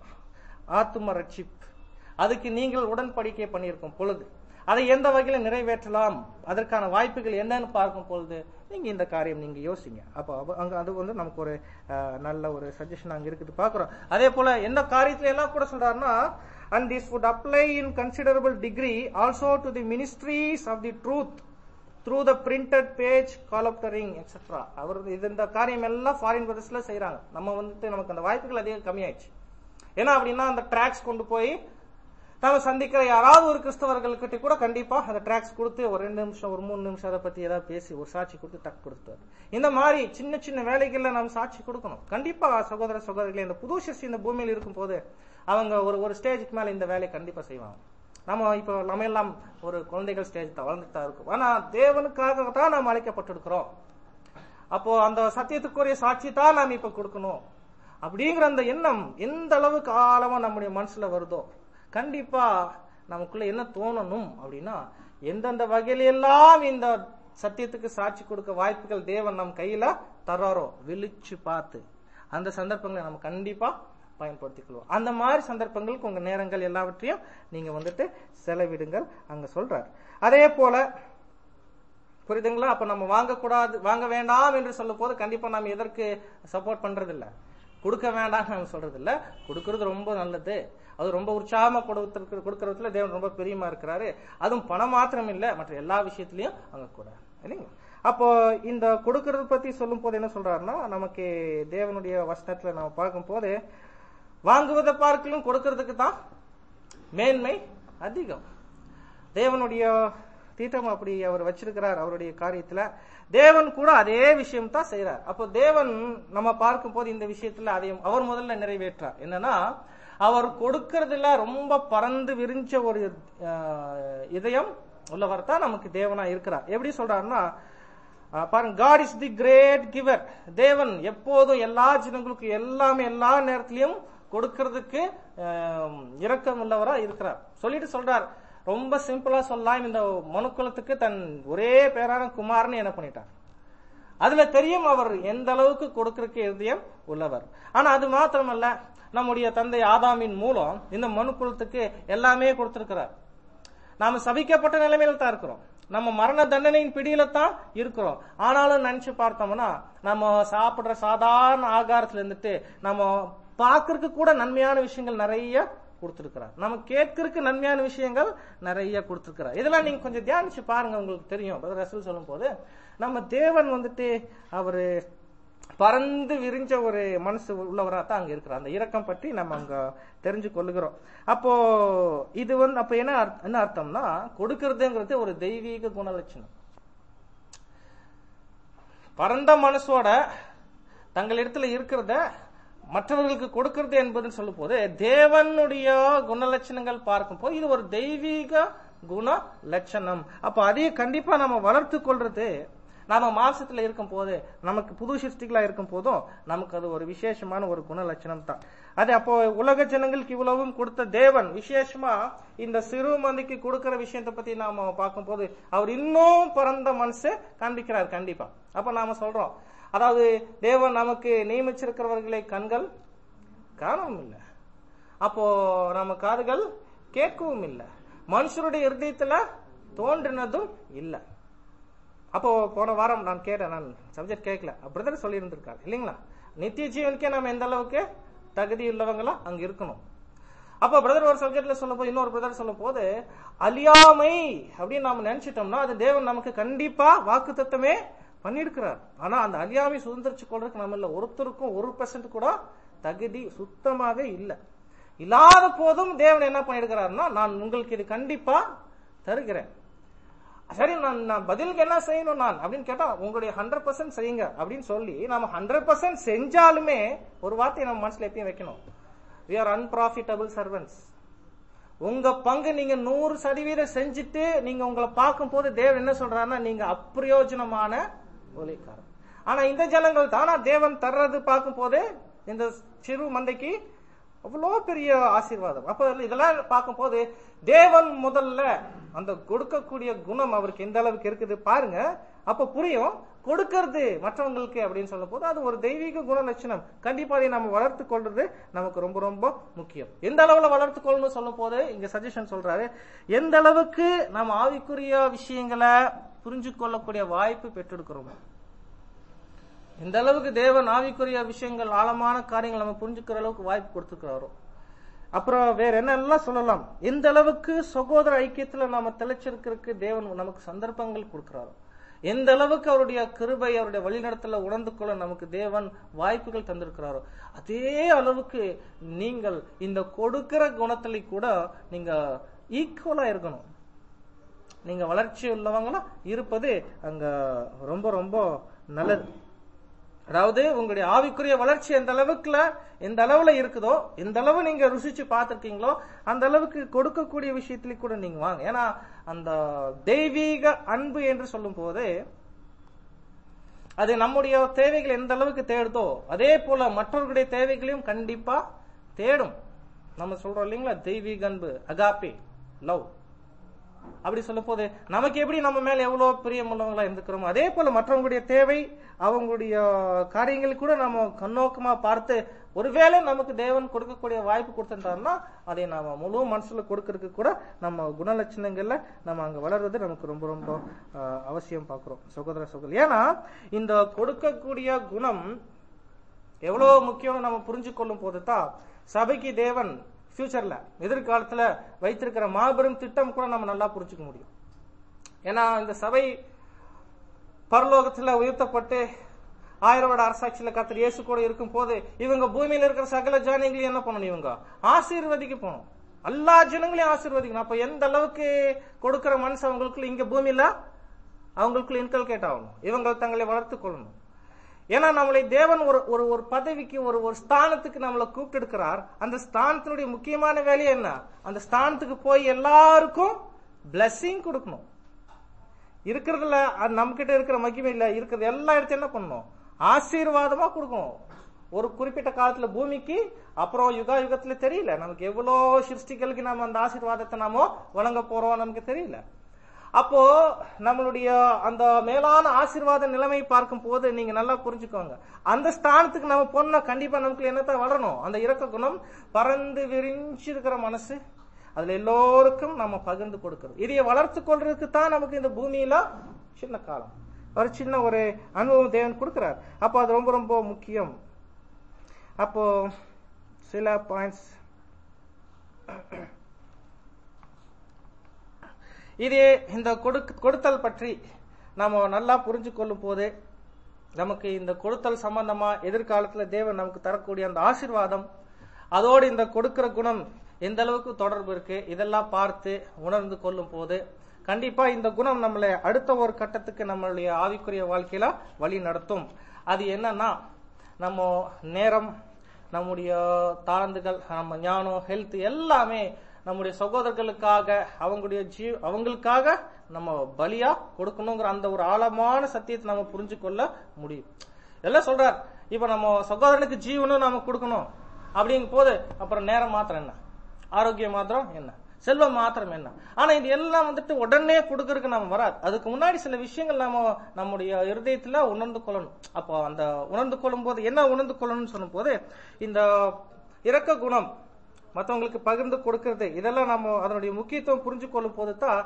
ஆத்தும ரட்சிப் அதுக்கு நீங்கள் உடன்படிக்கை பண்ணியிருக்கும் பொழுது அதை எந்த வகையில நிறைவேற்றலாம் அதற்கான வாய்ப்புகள் என்னன்னு பார்க்கும் பொழுது நீங்க இந்த காரியம் நீங்க யோசிங்க அப்போ அவ- அங்க அது வந்து நமக்கு ஒரு அஹ், நல்ல ஒரு சஜஷன் அங்க இருக்குது பாக்குறோம் அதே போல எந்த காரியத்துல எல்லாம் கூட சொல்றாருன்னா and this would apply in considerable degree also to the ministries of the truth through the printed page colportering etcetera அவர் இது இந்த காரியம் எல்லாம் ஃபாரின் பிரதர்ஸ்ல செய்றாங்க நம்ம வந்துட்டு நமக்கு அந்த வாய்ப்புகள் அதிகம் கம்மியாயிடுச்சு ஏன்னா அப்படின்னா அந்த ட்ராக்ஸ் கொண்டு போய் நாம சந்திக்கிற யாராவது ஒரு கிறிஸ்தவர்கள்கிட்ட கூட கண்டிப்பா அந்த ட்ராக்ஸ் கொடுத்து ஒரு ரெண்டு நிமிஷம் ஒரு மூணு நிமிஷம் அதை பத்தி ஏதாவது பேசி ஒரு சாட்சி கொடுத்து டக் கொடுத்தாரு இந்த மாதிரி சின்ன சின்ன வேலைகள்ல நம்ம சாட்சி கொடுக்கணும் கண்டிப்பா சகோதர சகோதரிகளே இந்த புது சிருஷ்டி இந்த பூமியில் இருக்கும் போது அவங்க ஒரு ஒரு ஸ்டேஜுக்கு மேல இந்த வேலையை கண்டிப்பா செய்வாங்க நம்ம இப்போ நம்ம எல்லாம் ஒரு குழந்தைகள் ஸ்டேஜ் தான் வளர்ந்துட்டு தான் இருக்கும் ஆனா தேவனுக்காக தான் நாம் அழைக்கப்பட்டிருக்கிறோம் அப்போ அந்த சத்தியத்துக்குரிய சாட்சி தான் நாம் இப்ப கொடுக்கணும் அப்படிங்கிற அந்த எண்ணம் எந்த அளவுக்கு ஆழமா நம்முடைய மனசுல வருதோ கண்டிப்பா நமக்குள்ள என்ன தோணணும் அப்படின்னா எந்தெந்த வகையில எல்லாம் இந்த சத்தியத்துக்கு சாட்சி கொடுக்க வாய்ப்புகள் தேவன் நம் கையில தர்றாரோ விழிச்சு பார்த்து அந்த சந்தர்ப்பங்களை நம்ம கண்டிப்பா பயன்படுத்திக் கொள்வோம் அந்த மாதிரி சந்தர்ப்பங்களுக்கு உங்க நேரங்கள் எல்லாவற்றையும் நீங்க வந்துட்டு செலவிடுங்கள் அங்க சொல்றார் அதே போல புரியுதுங்களா அப்ப நம்ம வாங்கக்கூடாது வாங்க வேண்டாம் என்று சொல்லும் போது கண்டிப்பா நம்ம எதற்கு சப்போர்ட் பண்றது இல்ல கொடுக்க வேண்டாம் நம்ம சொல்றது இல்ல கொடுக்கறது ரொம்ப நல்லது அது ரொம்ப உற்சாகமா கொடுத்து கொடுக்கறதுல தேவன் ரொம்ப பிரியமா இருக்கிறாரு அதுவும் பணம் மாத்திரம் இல்ல மற்ற எல்லா விஷயத்திலயும் அங்க கூட இல்லைங்களா அப்போ இந்த கொடுக்கறது பத்தி சொல்லும் போது என்ன சொல்றாருன்னா நமக்கு தேவனுடைய வசனத்துல நம்ம பார்க்கும் போது வாங்குவதை பார்க்கலும் கொடுக்கறதுக்கு தான் மேன்மை அதிகம் தேவனுடைய தீட்டம் அப்படி அவர் வச்சிருக்கிறார் அவருடைய காரியத்துல தேவன் கூட அதே விஷயம் தான் செய்யறார் அப்போ தேவன் நம்ம பார்க்கும் போது இந்த விஷயத்துல அதையும் அவர் முதல்ல நிறைவேற்றார் என்னன்னா அவர் கொடுக்கறதுல ரொம்ப பறந்து விரிஞ்ச ஒரு அஹ், இதயம் உள்ளவர் தான் நமக்கு தேவனா இருக்கிறார் எப்படி சொல்றாருன்னா அஹ், பாருங்க God is the great giver தேவன் எப்போதும் எல்லா ஜனங்களுக்கும் எல்லாமே எல்லா நேரத்திலையும் கொடுக்கறதுக்கு அஹ், இரக்கம் உள்ளவரா இருக்கிறார் சொல்லிட்டு சொல்றார் ரொம்ப சிம்பிளா சொல்லலாம் இந்த மனுக்குலத்துக்கு தன் ஒரே பேரான குமாரன் என்ன பண்ணிட்டார் அதுல தெரியும் அவர் எந்த அளவுக்கு கொடுக்கறதுக்கு இருதயம் உள்ளவர் ஆனா அது மாத்திரமல்ல நம்முடைய தந்தை ஆதாமின் மூலம் இந்த மனுக்குலத்துக்கு எல்லாமே கொடுத்திருக்கிறார் நாம சபிக்கப்பட்ட நிலைமையில தான் இருக்கிறோம் நம்ம மரண தண்டனையின் பிடியில தான் இருக்கிறோம் ஆனாலும் நினைச்சு பார்த்தோம்னா நம்ம சாப்பிடுற சாதாரண ஆகாரத்துல இருந்துட்டு நம்ம பார்க்கறதுக்கு கூட நன்மையான விஷயங்கள் நிறைய கொடுத்திருக்கிறார் நம்ம கேட்கறதுக்கு நன்மையான விஷயங்கள் நிறைய கொடுத்திருக்கிறார் இதெல்லாம் நீங்க கொஞ்சம் தியானிச்சு பாருங்க உங்களுக்கு தெரியும் பிரதர் ரசூல் சொல்லும் போது நம்ம தேவன் வந்துட்டு அவரு பறந்து விரிஞ்ச ஒரு மனசு உள்ளவரா தான் அங்க இருக்கிறார் அந்த இரக்கம் பற்றி நம்ம அங்க தெரிஞ்சு கொள்ளுகிறோம் அப்போ இது வந்து அப்ப என்ன அர்த்த- என்ன அர்த்தம்னா கொடுக்கறதுங்கிறது ஒரு தெய்வீக குணலட்சணம் பரந்த மனசோட தங்களிடத்துல இருக்கிறத மற்றவர்களுக்கு கொடுக்கிறது என்பதுன்னு சொல்லும் போது தேவனுடைய குணலட்சணங்கள் பார்க்கும் போது இது ஒரு தெய்வீக குண லட்சணம் அப்ப அதையும் கண்டிப்பா நம்ம வளர்த்து கொள்றது நாம மாசத்துல இருக்கும் போது நமக்கு புது சிருஷ்டிகளா இருக்கும் போதும் நமக்கு அது ஒரு விசேஷமான ஒரு குண லட்சணம் தான் அது அப்போ உலக ஜனங்களுக்கு இவ்வளவும் கொடுத்த தேவன் விசேஷமா இந்த சிறு மந்திக்கு கொடுக்கிற விஷயத்தை பத்தி நாம பார்க்கும் போது அவர் இன்னும் பரந்த மனசு காண்பிக்கிறார் கண்டிப்பா அப்ப நாம சொல்றோம் அதாவது தேவன் நமக்கு நியமிச்சிருக்கிறவர்களை கண்கள் காணவும் இல்லை அப்போ நம்ம காதுகள் கேட்கவும் இல்லை மனுஷருடைய இருதயத்துல தோன்றினதும் இல்லை அப்போ போன வாரம் நான் கேட்டேன் நான் சப்ஜெக்ட் கேட்கல பிரதர் சொல்லி இருந்திருக்காரு இல்லைங்களா நித்திய ஜீவனுக்கே நம்ம எந்த அளவுக்கு தகுதி உள்ளவங்களா அங்க இருக்கணும் அப்ப பிரதர் ஒரு சப்ஜெக்ட்ல சொல்லும் போது இன்னொரு பிரதர் சொல்லும் போது அழியாமை அப்படின்னு நாம நினைச்சிட்டோம்னா அது தேவன் நமக்கு கண்டிப்பா வாக்கு தத்தமே பண்ணிருக்கிறார் ஆனா அந்த அழியாமை சுதந்திரிச்சு கொள்றதுக்கு நம்ம இல்ல ஒருத்தருக்கும் ஒரு பெர்சன்ட் கூட தகுதி சுத்தமாவே இல்லை இல்லாத போதும் தேவன் என்ன பண்ணிருக்கிறாருன்னா நான் உங்களுக்கு இது கண்டிப்பா தருகிறேன் சரி நான் நான் பதிலுக்கு என்ன செய்யணும் நான் அப்படின்னு கேட்டா உங்களுடைய ஹண்ட்ரட் பர்சன்ட் செய்யுங்க அப்படின்னு சொல்லி நம்ம ஹண்ட்ரட் பர்சன்ட் செஞ்சாலுமே ஒரு வார்த்தையை நம்ம மனசுல எப்பயும் வைக்கணும் வி ஆர் அன்பிராஃபிட்டபிள் சர்வன்ஸ் உங்க பங்கு நீங்க நூறு சதவீதம் செஞ்சுட்டு நீங்க உங்களை பார்க்கும் போது தேவன் என்ன சொல்றாருன்னா நீங்க அப்பிரயோஜனமான ஒலிக்காரன் ஆனா இந்த ஜனங்கள் தானா தேவன் தர்றது பார்க்கும் போது இந்த சிறு மந்தைக்கு அவ்வளோ பெரிய ஆசீர்வாதம் அப்ப இதெல்லாம் பார்க்கும் போது தேவன் முதல்ல அந்த கொடுக்கக்கூடிய குணம் அவருக்கு எந்த அளவுக்கு இருக்குது பாருங்க அப்ப புரியும் கொடுக்கறது மற்றவங்களுக்கு அப்படின்னு சொல்லும் போது அது ஒரு தெய்வீக குண லட்சணம் கண்டிப்பா அதை நம்ம வளர்த்து கொள்றது நமக்கு ரொம்ப ரொம்ப முக்கியம் எந்த அளவுல வளர்த்து கொள்ளணும் சொல்லும் போது இங்க சஜஷன் சொல்றாரு எந்த அளவுக்கு நம்ம ஆவிக்குரிய விஷயங்களை புரிஞ்சு கொள்ளக்கூடிய வாய்ப்பு பெற்றெடுக்கிறோமோ எந்த அளவுக்கு தேவன் ஆவிக்குரிய விஷயங்கள் ஆழமான காரியங்கள் நம்ம புரிஞ்சுக்கிற அளவுக்கு வாய்ப்பு கொடுத்துருக்கிறாரோ அப்புறம் வேற என்னெல்லாம் சொல்லலாம் எந்த அளவுக்கு சகோதர ஐக்கியத்துல நாம தெளிச்சிருக்கிறதுக்கு தேவன் நமக்கு சந்தர்ப்பங்கள் கொடுக்கிறாரோ எந்த அளவுக்கு அவருடைய கிருபை அவருடைய வழிநடத்தல உணர்ந்து கொள்ள நமக்கு தேவன் வாய்ப்புகள் தந்திருக்கிறாரோ அதே அளவுக்கு நீங்கள் இந்த கொடுக்கிற குணத்துல கூட நீங்க ஈக்குவலா இருக்கணும் நீங்க வளர்ச்சி உள்ளவங்களா இருப்பது அங்க ரொம்ப ரொம்ப நல்லது அதாவது உங்களுடைய ஆவிக்குரிய வளர்ச்சி எந்த அளவுக்குல எந்த அளவுல இருக்குதோ எந்த அளவு நீங்க ருசிச்சு பார்த்திருக்கீங்களோ அந்த அளவுக்கு கொடுக்கக்கூடிய விஷயத்துல கூட நீங்க வாங்க ஏன்னா அந்த தெய்வீக அன்பு என்று சொல்லும் போது அது நம்முடைய தேவைகள் எந்த அளவுக்கு தேடுதோ அதே போல மற்றவர்களுடைய தேவைகளையும் கண்டிப்பா தேடும் நம்ம சொல்றோம் இல்லைங்களா தெய்வீக அன்பு அகாப்பே லவ் அப்படி சொல்லும் போது நமக்கு எப்படி நம்ம மேல எவ்வளவு பிரியமுள்ளவங்களா இருந்துக்கிறோமோ அதே போல மற்றவங்களுடைய தேவை அவங்களுடைய காரியங்கள் கூட நம்ம கண்ணோக்கமா பார்த்து ஒருவேளை நமக்கு தேவன் கொடுக்கக்கூடிய வாய்ப்பு கொடுத்திருந்தாருன்னா அதை நாம முழு மனசுல கொடுக்கறதுக்கு கூட நம்ம குணலட்சணங்கள்ல நம்ம அங்க வளர்றது நமக்கு ரொம்ப ரொம்ப ஆஹ், அவசியம் பார்க்கிறோம் சகோதர சகோதரி ஏன்னா இந்த கொடுக்கக்கூடிய குணம் எவ்வளவு முக்கியம் நம்ம புரிஞ்சு கொள்ளும் போது தான் சபைக்கு தேவன் ஃபியூச்சர்ல எதிர்காலத்துல வைத்திருக்கிற மாபெரும் திட்டம் கூட நம்ம நல்லா புரிஞ்சுக்க முடியும் ஏன்னா இந்த சபை பரலோகத்துல உயர்த்தப்பட்டு ஆயிரம் வருட அரசாட்சியில கத்தர் இயேசு கூட இருக்கும் போது இவங்க பூமியில இருக்கிற சகல ஜனங்களையும் என்ன பண்ணணும் இவங்க ஆசீர்வதிக்க போகணும் எல்லா ஜனங்களையும் ஆசீர்வதிக்கணும் அப்ப எந்த அளவுக்கு கொடுக்கிற மனசு அவங்களுக்குள்ள இங்க பூமியில அவங்களுக்குள்ள இன்கல்கேட் ஆகணும் இவங்க தங்களை வளர்த்துக் கொள்ளணும் ஏன்னா நம்மளை தேவன் ஒரு ஒரு ஒரு பதவிக்கு ஒரு ஒரு ஸ்தானத்துக்கு நம்மளை கூப்பிட்டு எடுக்கிறார் அந்த ஸ்தானத்தினுடைய முக்கியமான வேலையை என்ன அந்த ஸ்தானத்துக்கு போய் எல்லாருக்கும் blessing கொடுக்கணும் இருக்கிறதுல அது நம்ம கிட்ட இருக்கிற மகிமை இல்ல இருக்கிறது எல்லா இடத்தையும் என்ன பண்ணணும் ஆசீர்வாதமா கொடுக்கணும் ஒரு குறிப்பிட்ட காலத்துல பூமிக்கு அப்புறம் யுகா யுகத்துல தெரியல நமக்கு எவ்வளவு சிருஷ்டிகளுக்கு நம்ம அந்த ஆசீர்வாதத்தை நாம வழங்க போறோம் நமக்கு தெரியல அப்போ நம்மளுடைய அந்த மேலான ஆசீர்வாத நிலைமை பார்க்கும் போது நீங்க நல்லா புரிஞ்சுக்கோங்க அந்த ஸ்தானத்துக்கு நம்ம போனா கண்டிப்பா நமக்கு என்னத்தான் வளரணும் அந்த இறக்க குணம் பறந்து விரிஞ்சு இருக்கிற மனசு அதுல எல்லோருக்கும் நம்ம பகிர்ந்து கொடுக்கறது இதைய வளர்த்து கொள்றதுக்கு தான் நமக்கு இந்த பூமியில சின்ன காலம் ஒரு சின்ன ஒரு அனுபவம் தேவன் கொடுக்கிறார் அப்போ அது ரொம்ப ரொம்ப முக்கியம் அப்போ சில பாயிண்ட்ஸ் இது இந்த கொடுக்க- கொடுத்தல் பற்றி நாம நல்லா புரிஞ்சு கொள்ளும் போது நமக்கு இந்த கொடுத்தல் சம்பந்தமா எதிர்காலத்துல தேவன் நமக்கு தரக்கூடிய அந்த ஆசீர்வாதம் அதோடு இந்த கொடுக்கிற குணம் எந்த அளவுக்கு தொடர்பு இருக்கு இதெல்லாம் பார்த்து உணர்ந்து கொள்ளும் போது கண்டிப்பா இந்த குணம் நம்மளை அடுத்த ஒரு கட்டத்துக்கு நம்மளுடைய ஆவிக்குரிய வாழ்க்கையில வழி நடத்தும் அது என்னன்னா நம்ம நேரம் நம்முடைய தாளந்துகள் நம்ம ஞானம் ஹெல்த் எல்லாமே நம்முடைய சகோதரர்களுக்காக அவங்களுடைய ஜீ அவங்களுக்காக நம்ம பலியா கொடுக்கணுங்கிற அந்த ஒரு ஆழமான சத்தியத்தை நம்ம புரிஞ்சு கொள்ள முடியும் எல்லாம் சொல்றார் இப்ப நம்ம சகோதரனுக்கு ஜீவனும் நாம கொடுக்கணும் அப்படிங்கும் போது அப்புறம் நேரம் மாத்திரம் என்ன ஆரோக்கியம் மாத்திரம் என்ன செல்வம் மாத்திரம் என்ன ஆனா இது எல்லாம் வந்துட்டு உடனே கொடுக்கறதுக்கு நம்ம வராது அதுக்கு முன்னாடி சில விஷயங்கள் நாம நம்முடைய இருதயத்துல உணர்ந்து கொள்ளணும் அப்போ அந்த உணர்ந்து கொள்ளும் போது என்ன உணர்ந்து கொள்ளணும்னு சொல்லும் போது இந்த இரக்க குணம் மற்றவங்களுக்கு பகிர்ந்து கொடுக்கறது இதெல்லாம் நம்ம அதனுடைய முக்கியத்துவம் புரிஞ்சு கொள்ளும் போது தான்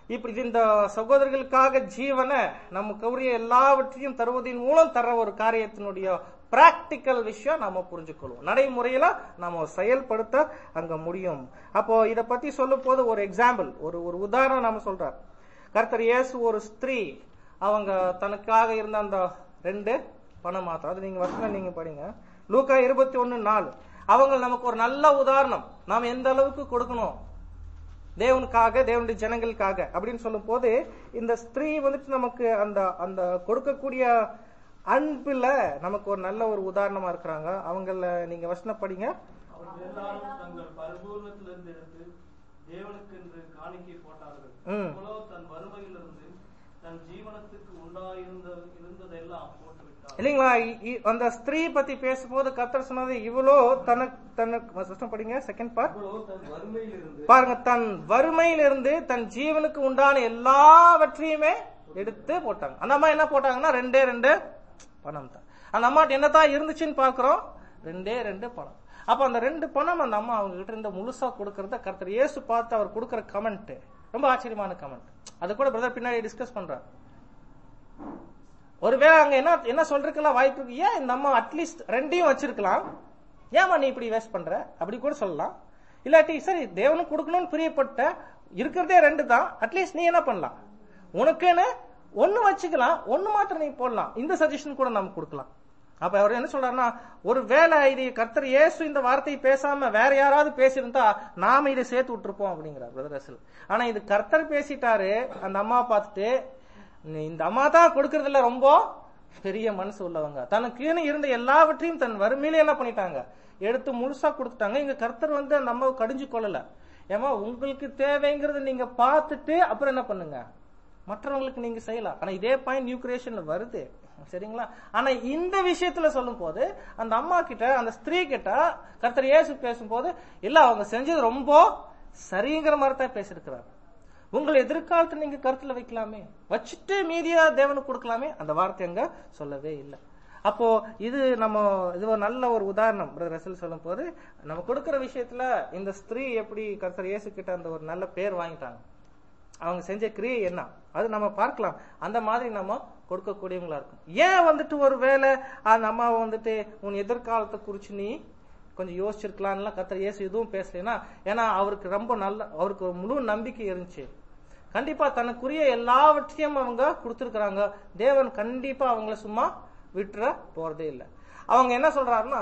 இப்படி இது இந்த சகோதரர்களுக்காக ஜீவனை நமக்கு உரிய எல்லாவற்றையும் தருவதன் மூலம் தர ஒரு காரியத்தினுடைய பிராக்டிக்கல் விஷயம் நாம புரிஞ்சுக்கொள்வோம் நடைமுறையில நாம செயல்படுத்த அங்க முடியும் அப்போ இத பத்தி சொல்லும் போது ஒரு எக்ஸாம்பிள் ஒரு ஒரு உதாரணம் நாம சொல்றார் கர்த்தர் இயேசு ஒரு ஸ்திரீ அவங்க தனக்காக இருந்த அந்த ரெண்டு பணம் மாத்திரம் அது நீங்க வசனம் நீங்க படிங்க லூக்கா இருபத்தி ஒன்னு நாலு அவங்க நமக்கு ஒரு நல்ல உதாரணம் நாம் எந்த அளவுக்கு கொடுக்கணும் தேவனுக்காக தேவனுடைய ஜனங்களுக்காக அப்படின்னு சொல்லும் போது இந்த ஸ்திரீ வந்துட்டு நமக்கு அந்த அந்த கொடுக்கக்கூடிய அன்புல நமக்கு ஒரு நல்ல ஒரு உதாரணமா இருக்கிறாங்க அவங்கள நீங்க வசனம் படிங்க
அவர்கள் எல்லாரும் தங்கள் பரிபூர்ணத்திலிருந்து எடுத்து தேவனுக்கென்று காணிக்கை போட்டார்கள்
ம்.
இவ்வளோ தன் வறுமையிலிருந்து தன் ஜீவனத்துக்கு உண்டாயிருந்த இருந்ததெல்லாம் போட்டுவிட்டார்
இல்லைங்களா இ- இ- அந்த ஸ்திரீ பத்தி பேசும்போது கத்தர் சொன்னது இவ்வளோ தனக்கு தனக்கு வசனம் படிங்க செகண்ட் பார்ட்
இவ்வளோ தன் வறுமையிலிருந்து
பாருங்க தன் வறுமையிலிருந்து தன் ஜீவனுக்கு உண்டான எல்லாவற்றையுமே எடுத்து போட்டாங்க அந்த அம்மா என்ன போட்டாங்கன்னா ரெண்டே ரெண்டு பணம் தான் அந்த அம்மாட்ட என்னதான் இருந்துச்சுன்னு பாக்குறோம் ரெண்டே ரெண்டு பணம் அப்ப அந்த ரெண்டு பணம் அந்த அம்மா அவங்க கிட்ட இருந்து முழுசா கொடுக்கறத கர்த்தர் இயேசு பார்த்து அவர் கொடுக்கற கமெண்ட் ரொம்ப ஆச்சரியமான கமெண்ட் அது கூட பிரதர் பின்னாடி டிஸ்கஸ் பண்றார் ஒருவேளை அங்க என்ன என்ன சொல்றதுக்கெல்லாம் வாய்ப்பு இருக்கு ஏன் இந்த அம்மா அட்லீஸ்ட் ரெண்டையும் வச்சிருக்கலாம் ஏமா நீ இப்படி வேஸ்ட் பண்ற அப்படி கூட சொல்லலாம் இல்லாட்டி சரி தேவனுக்கு கொடுக்கணும்னு பிரியப்பட்ட இருக்கிறதே ரெண்டு தான் அட்லீஸ்ட் நீ என்ன பண்ணலாம் உனக்குன்னு ஒண்ணு வச்சுக்கலாம் ஒண்ணு மாத்திரம் நீ போடலாம் இந்த சஜஷன் கூட நமக்கு கொடுக்கலாம் அப்ப அவர் என்ன சொல்றாருன்னா ஒரு வேலை இது கர்த்தர் இயேசு இந்த வார்த்தையை பேசாம வேற யாராவது பேசியிருந்தா நாம இதை சேர்த்து விட்டுருப்போம் அப்படிங்கிறார் பிரதர் ரசல் ஆனா இது கர்த்தர் பேசிட்டாரு அந்த அம்மா பார்த்துட்டு நீ இந்த அம்மா தான் கொடுக்கறதுல ரொம்ப பெரிய மனசு உள்ளவங்க தனக்குன்னு இருந்த எல்லாவற்றையும் தன் வறுமையில என்ன பண்ணிட்டாங்க எடுத்து முழுசா கொடுத்துட்டாங்க இங்க கர்த்தர் வந்து அந்த அம்மாவை கடிஞ்சு கொள்ளல ஏமா உங்களுக்கு தேவைங்கிறத நீங்க பார்த்துட்டு அப்புறம் என்ன பண்ணுங்க மற்றவங்களுக்கு நீங்க செய்யலாம் ஆனா இதே பாயிண்ட் நியூ கிரியேஷன்ல வருது சரிங்களா ஆனா இந்த விஷயத்துல சொல்லும் போது அந்த அம்மா கிட்ட அந்த ஸ்திரீ கிட்ட கர்த்தர் இயேசு பேசும்போது இல்ல அவங்க செஞ்சது ரொம்ப சரிங்கிற மாதிரி தான் பேசியிருக்கிறார் உங்கள் எதிர்காலத்தை நீங்க கருத்துல வைக்கலாமே வச்சுட்டு மீதியா தேவனுக்கு கொடுக்கலாமே அந்த வார்த்தை அங்க சொல்லவே இல்லை அப்போ இது நம்ம இது ஒரு நல்ல ஒரு உதாரணம் பிரதர் ரசல் சொல்லும் போது நம்ம கொடுக்கிற விஷயத்துல இந்த ஸ்திரீ எப்படி கர்த்தர் இயேசு கிட்ட அந்த ஒரு நல்ல பேர் வாங்கிட்டாங்க அவங்க செஞ்ச கிரியை என்ன அது நம்ம பார்க்கலாம் அந்த மாதிரி நம்ம கொடுக்கக்கூடியவங்களா இருக்கும் ஏன் வந்துட்டு ஒரு வேளை அந்த அம்மாவை வந்துட்டு உன் எதிர்காலத்தை குறிச்சு நீ கொஞ்சம் யோசிச்சிருக்கலாம்லாம் கத்தர் இயேசு எதுவும் பேசலைன்னா ஏன்னா அவருக்கு ரொம்ப நல்ல அவருக்கு ஒரு முழு நம்பிக்கை இருந்துச்சு கண்டிப்பா தனக்குரிய எல்லாவற்றையும் அவங்க கொடுத்துருக்காங்க தேவன் கண்டிப்பா அவங்கள சும்மா விட்டுற போறதே இல்லை அவங்க என்ன சொல்றாருன்னா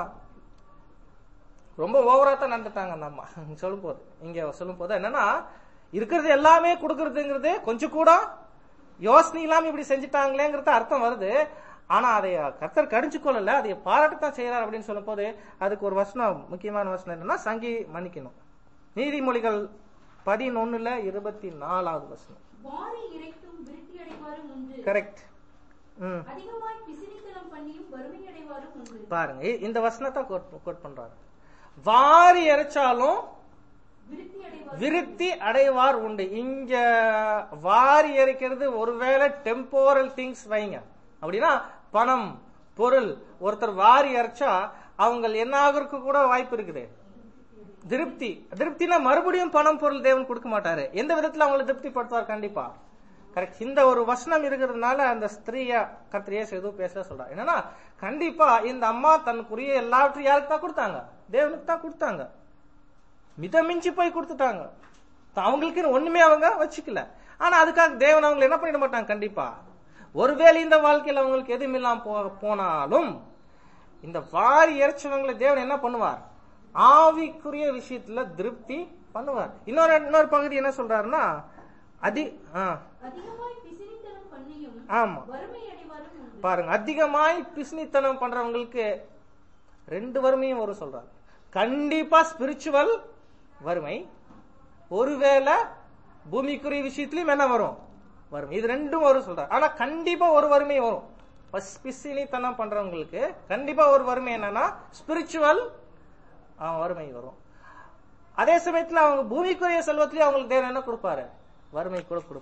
ரொம்ப ஓவரா தான் நடந்துட்டாங்க அந்த அம்மா சொல்லும் போது இங்க சொல்லும் போது என்னன்னா இருக்கிறது எல்லாமே கொடுக்கறதுங்கிறது கொஞ்சம் கூட யோசனை இல்லாம இப்படி செஞ்சுட்டாங்களேங்கிறது அர்த்தம் வருது ஆனா அதை கர்த்தர் கடிஞ்சு கொள்ளல அதை பாராட்டத்தான் செய்யறார் அப்படின்னு சொல்லும் போது அதுக்கு ஒரு வசனம் முக்கியமான வசனம் என்னன்னா சங்கி மன்னிக்கணும் நீதிமொழிகள் பதினொன்னுல இருபத்தி நாலாவது வசனம்
வாரி இறைத்தும் விருத்தி அடைவாரும் உண்டு
கரெக்ட் ம்
அதிகமாய் பிசினித்தனம் பண்ணியும் வறுமை அடைவாரும் உண்டு
பாருங்க இ- இந்த வசனத்தை கோட் பண்றாரு வாரி இறைச்சாலும்
விருத்தி அடைவாரும்
விருத்தி அடைவார் உண்டு இங்க வாரி எரிக்கிறது ஒருவேளை டெம்போரல் திங்ஸ் வைங்க அப்படின்னா பணம் பொருள் ஒருத்தர் வாரி இறைச்சா அவங்க என்ன ஆகுறதுக்கு கூட வாய்ப்பு இருக்குது திருப்தி திருப்தினா மறுபடியும் பணம் பொருள் தேவன் கொடுக்க மாட்டாரு எந்த விதத்துல அவங்களை திருப்திப்படுத்துவார் கண்டிப்பா கரெக்ட் இந்த ஒரு வசனம் இருக்கிறதுனால அந்த ஸ்திரீய கத்திரியா எதுவும் பேச சொல்றா என்னன்னா கண்டிப்பா இந்த அம்மா தனக்குரிய எல்லாவற்றையும் யாருக்கு தான் கொடுத்தாங்க தேவனுக்கு தான் கொடுத்தாங்க மிதமிஞ்சி போய் கொடுத்துட்டாங்க அவங்களுக்கு ஒண்ணுமே அவங்க வச்சுக்கல ஆனா அதுக்காக தேவன் அவங்களை என்ன பண்ணிட மாட்டாங்க கண்டிப்பா ஒருவேளை இந்த வாழ்க்கையில அவங்களுக்கு எதுவும் இல்லாம போ- போனாலும் இந்த வாரி இறைச்சவங்களை தேவன் என்ன பண்ணுவார் ஆவிக்குரிய விஷயத்துல திருப்தி பண்ணுவார் இன்னொரு இன்னொரு பகுதி என்ன சொல்றாருன்னா அதி ஆ,
அதிகமாய் பிசினித்தனம் பண்ணியும்
ஆமா
வறுமை அடைவாரும் உண்டு
பாருங்க அதிகமாய் பிசினித்தனம் பண்றவங்களுக்கு ரெண்டு வறுமையும் வரும் சொல்றாரு கண்டிப்பா ஸ்பிரிச்சுவல் வறுமை ஒருவேளை பூமிக்குரிய விஷயத்திலயும் என்ன வரும் வறுமை இது ரெண்டும் வரும் சொல்றாரு ஆனா கண்டிப்பா ஒரு வறுமை வரும் பஸ் பிசினித்தனம் பண்றவங்களுக்கு கண்டிப்பா ஒரு வறுமை என்னன்னா ஸ்பிரிச்சுவல் வறுமை வரும் அதே சமயத்துல அவங்க பூமிக்குரிய செல்வத்திலேயே அவங்களுக்கு தேவன் என்ன கொடுப்பாரு வறுமை கூட கொடுப்பாரு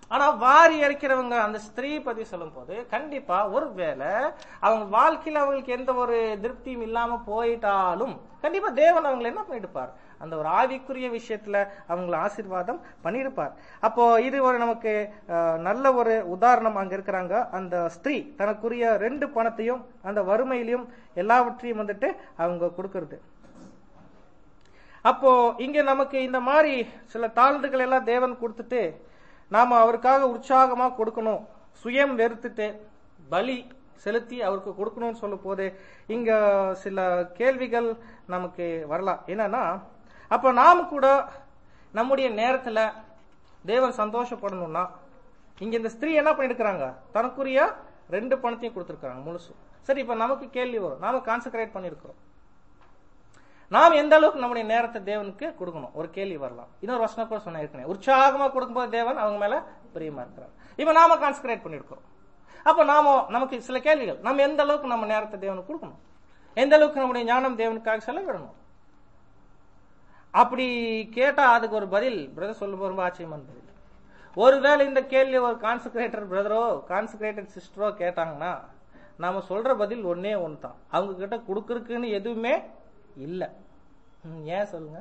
ஆனா வாரி இறைக்கிறவங்க அந்த ஸ்திரீ பத்தி சொல்லும் போது கண்டிப்பா ஒருவேளை அவங்க வாழ்க்கையில அவங்களுக்கு எந்த ஒரு திருப்தியும் இல்லாம போயிட்டாலும் கண்டிப்பா தேவன் அவங்களை என்ன பண்ணிருப்பார் அந்த ஒரு ஆவிக்குரிய விஷயத்துல அவங்களை ஆசீர்வாதம் பண்ணியிருப்பார் அப்போ இது ஒரு நமக்கு அஹ், நல்ல ஒரு உதாரணம் அங்க இருக்கிறாங்க அந்த ஸ்திரீ தனக்குரிய ரெண்டு பணத்தையும் அந்த வறுமையிலையும் எல்லாவற்றையும் வந்துட்டு அவங்க கொடுக்கறது அப்போ இங்க நமக்கு இந்த மாதிரி சில தாழ்ந்துகள் எல்லாம் தேவன் கொடுத்துட்டு நாம அவருக்காக உற்சாகமா கொடுக்கணும் சுயம் வெறுத்துட்டு பலி செலுத்தி அவருக்கு கொடுக்கணும்னு சொல்லும் போது இங்க சில கேள்விகள் நமக்கு வரலாம் என்னன்னா அப்ப நாம கூட நம்முடைய நேரத்துல தேவன் சந்தோஷப்படணும்னா இங்க இந்த ஸ்திரீ என்ன பண்ணிருக்கிறாங்க தனக்குரிய ரெண்டு பணத்தையும் கொடுத்திருக்காங்க முழுசும் சரி இப்ப நமக்கு கேள்வி வரும் நாம கான்சென்ட்ரேட் பண்ணிருக்கிறோம் நாம் எந்த அளவுக்கு நம்முடைய நேரத்தை தேவனுக்கு கொடுக்கணும் ஒரு கேள்வி வரலாம் இன்னொரு வசனம் கூட சொன்ன ஏற்கனவே உற்சாகமா கொடுக்கும்போது தேவன் அவங்க மேல பிரியமா இருக்கிறார் இப்ப நாம கான்சென்ட்ரேட் பண்ணிருக்கிறோம் அப்ப நாம நமக்கு சில கேள்விகள் நம்ம எந்த அளவுக்கு நம்ம நேரத்தை தேவனுக்கு கொடுக்கணும் எந்த அளவுக்கு நம்முடைய ஞானம் தேவனுக்காக செலவிடணும் அப்படி கேட்டா அதுக்கு ஒரு பதில் பிரதர் சொல்லும் ரொம்ப ஆச்சரியமான பதில் ஒருவேளை இந்த கேள்வி ஒரு கான்சென்ட்ரேட்டர் பிரதரோ கான்சென்ட்ரேட்டட் சிஸ்டரோ கேட்டாங்கன்னா நாம சொல்ற பதில் ஒன்னே ஒன்று தான் அவங்க கிட்ட கொடுக்கறதுக்குன்னு எதுவுமே இல்ல ம், ஏன் சொல்லுங்க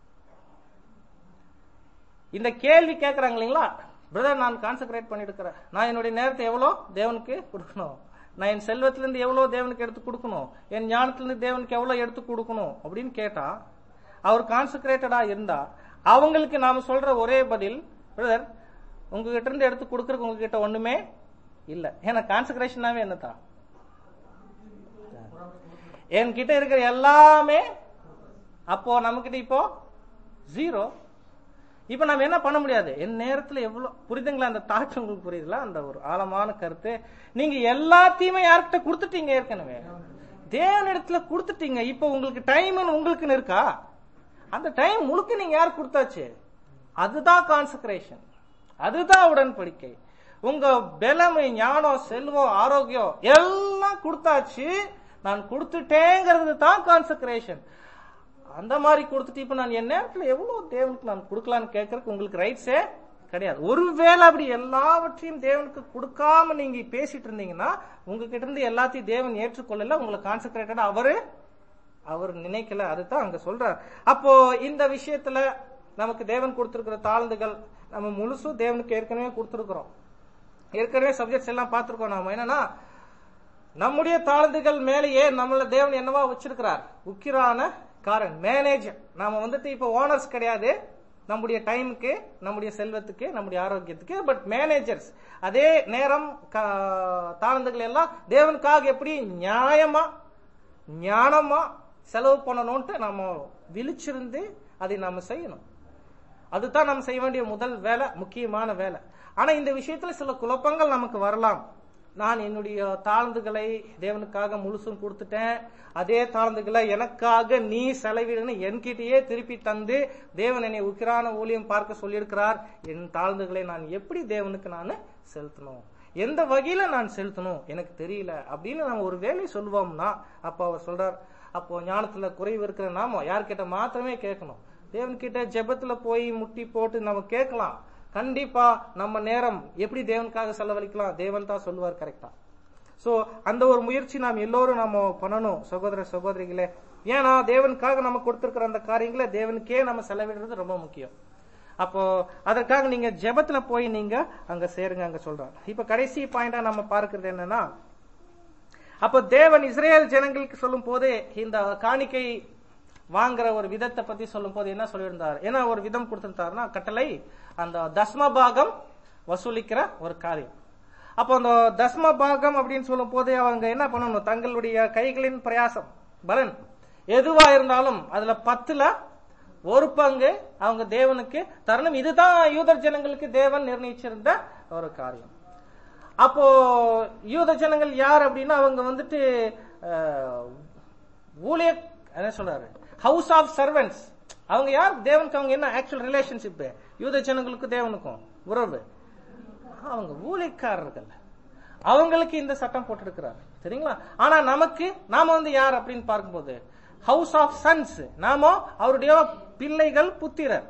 இந்த கேள்வி கேட்கறாங்க இல்லைங்களா பிரதர் நான் கான்சென்ட்ரேட் பண்ணிருக்கிறேன் நான் என்னுடைய நேரத்தை எவ்வளோ தேவனுக்கு கொடுக்கணும் நான் என் செல்வத்திலிருந்து எவ்வளவு தேவனுக்கு எடுத்து கொடுக்கணும் என் ஞானத்திலிருந்து தேவனுக்கு எவ்வளவு எடுத்து கொடுக்கணும் அப்படின்னு கேட்டா அவர் கான்சென்ட்ரேட்டடா இருந்தா அவங்களுக்கு நாம சொல்ற ஒரே பதில் பிரதர் உங்ககிட்ட இருந்து எடுத்து கொடுக்கறதுக்கு உங்ககிட்ட ஒண்ணுமே இல்ல ஏன்னா கான்சென்ட்ரேஷனாவே என்னதான் என்கிட்ட இருக்கிற எல்லாமே அப்போ நம்மகிட்ட இப்போ ஜீரோ இப்ப நம்ம என்ன பண்ண முடியாது என் நேரத்துல எவ்வளவு புரியுதுங்களா அந்த தாட் உங்களுக்கு புரியுதுங்களா அந்த ஒரு ஆழமான கருத்து நீங்க எல்லாத்தையுமே யார்கிட்ட கொடுத்துட்டீங்க ஏற்கனவே தேவன் இடத்துல கொடுத்துட்டீங்க இப்ப உங்களுக்கு டைம் உங்களுக்குன்னு இருக்கா அந்த டைம் முழுக்க நீங்க யார் கொடுத்தாச்சு அதுதான் கான்சென்ட்ரேஷன் அதுதான் உடன்படிக்கை உங்க பலமை ஞானம் செல்வம் ஆரோக்கியம் எல்லாம் கொடுத்தாச்சு நான் கொடுத்துட்டேங்கிறது தான் கான்சென்ட்ரேஷன் அந்த மாதிரி கொடுத்துட்டு இப்ப நான் என் நேரத்துல எவ்வளவு தேவனுக்கு நான் கொடுக்கலான்னு கேட்கறதுக்கு உங்களுக்கு ரைட்ஸே கிடையாது ஒருவேளை அப்படி எல்லாவற்றையும் தேவனுக்கு கொடுக்காம நீங்க பேசிட்டு இருந்தீங்கன்னா உங்ககிட்ட இருந்து எல்லாத்தையும் தேவன் ஏற்றுக்கொள்ளல உங்களை கான்சென்ட்ரேட்டடா அவரு அவர் நினைக்கல அதுதான் அங்க சொல்றார் அப்போ இந்த விஷயத்துல நமக்கு தேவன் கொடுத்திருக்கிற தாழ்ந்துகள் நம்ம முழுசும் தேவனுக்கு ஏற்கனவே கொடுத்திருக்கிறோம் ஏற்கனவே சப்ஜெக்ட்ஸ் எல்லாம் பார்த்திருக்கோம் நாம என்னன்னா நம்முடைய தாழ்ந்துகள் மேலேயே நம்மள தேவன் என்னவா வச்சிருக்கிறார் உக்கிரான காரன் மேனேஜர் நாம வந்துட்டு இப்ப ஓனர்ஸ் கிடையாது நம்முடைய டைமுக்கு நம்முடைய செல்வத்துக்கு நம்முடைய ஆரோக்கியத்துக்கு பட் மேனேஜர்ஸ் அதே நேரம் கா- தாழ்ந்துகள் எல்லாம் தேவனுக்காக எப்படி நியாயமா ஞானமா செலவு பண்ணணும்ட்டு நம்ம விழிச்சிருந்து அதை நாம செய்யணும் அதுதான் நம்ம செய்ய வேண்டிய முதல் வேலை முக்கியமான வேலை ஆனா இந்த விஷயத்துல சில குழப்பங்கள் நமக்கு வரலாம் நான் என்னுடைய தாழ்ந்துகளை தேவனுக்காக முழுசும் கொடுத்துட்டேன் அதே தாழ்ந்துகளை எனக்காக நீ செலவிடுன்னு என்கிட்டயே திருப்பி தந்து தேவன் என்னை உக்கிரான ஊழியம் பார்க்க சொல்லியிருக்கிறார் என் தாழ்ந்துகளை நான் எப்படி தேவனுக்கு நான் செலுத்தணும் எந்த வகையில நான் செலுத்தணும் எனக்கு தெரியல அப்படின்னு நம்ம ஒரு வேலை சொல்லுவோம்னா அப்போ அவர் சொல்றார் அப்போ ஞானத்துல குறைவு இருக்கிற நாம யார்கிட்ட மாத்திரமே கேட்கணும் தேவன்கிட்ட ஜெபத்துல போய் முட்டி போட்டு நம்ம கேட்கலாம் கண்டிப்பா நம்ம நேரம் எப்படி தேவனுக்காக செலவழிக்கலாம் தேவன் தான் சொல்லுவார் கரெக்டா சோ அந்த ஒரு முயற்சி நாம் எல்லோரும் நாம பண்ணணும் சகோதர சகோதரிகளே ஏன்னா தேவனுக்காக நம்ம கொடுத்திருக்கிற அந்த காரியங்களை தேவனுக்கே நம்ம செலவிடுறது ரொம்ப முக்கியம் அப்போ அதற்காக நீங்க ஜெபத்துல போய் நீங்க அங்க சேருங்க அங்க சொல்றாங்க இப்ப கடைசி பாயிண்டா நம்ம பார்க்கிறது என்னன்னா அப்ப தேவன் இஸ்ரேல் ஜனங்களுக்கு சொல்லும் போது இந்த காணிக்கை வாங்குற ஒரு விதத்தை பத்தி சொல்லும் போது என்ன சொல்லியிருந்தார் என்ன ஒரு விதம் கொடுத்திருந்தாருன்னா கட்டளை அந்த தஸ்ம பாகம் வசூலிக்கிற ஒரு காரியம் அப்போ அந்த தஸ்ம பாகம் அப்படின்னு சொல்லும் போது அவங்க என்ன பண்ணணும் தங்களுடைய கைகளின் பிரயாசம் பலன் எதுவா இருந்தாலும் அதுல பத்துல ஒரு பங்கு அவங்க தேவனுக்கு தரணும் இதுதான் யூதர் ஜனங்களுக்கு தேவன் நிர்ணயிச்சிருந்த ஒரு காரியம் அப்போ யூத ஜனங்கள் யார் அப்படின்னா அவங்க வந்துட்டு அஹ், ஊழிய என்ன சொல்றாரு ஹவுஸ் ஆஃப் சர்வன்ட்ஸ் அவங்க யார் தேவனுக்கு அவங்க என்ன ஆக்சுவல் ரிலேஷன்ஷிப் யூத ஜனங்களுக்கும் தேவனுக்கும் உறவு அவங்க ஊழியக்காரர்கள் அவங்களுக்கு இந்த சட்டம் போட்டிருக்கிறார் சரிங்களா ஆனா நமக்கு நாம வந்து யார் அப்படின்னு பார்க்கும்போது ஹவுஸ் ஆஃப் சன்ஸ் நாம அவருடைய பிள்ளைகள் புத்திரர்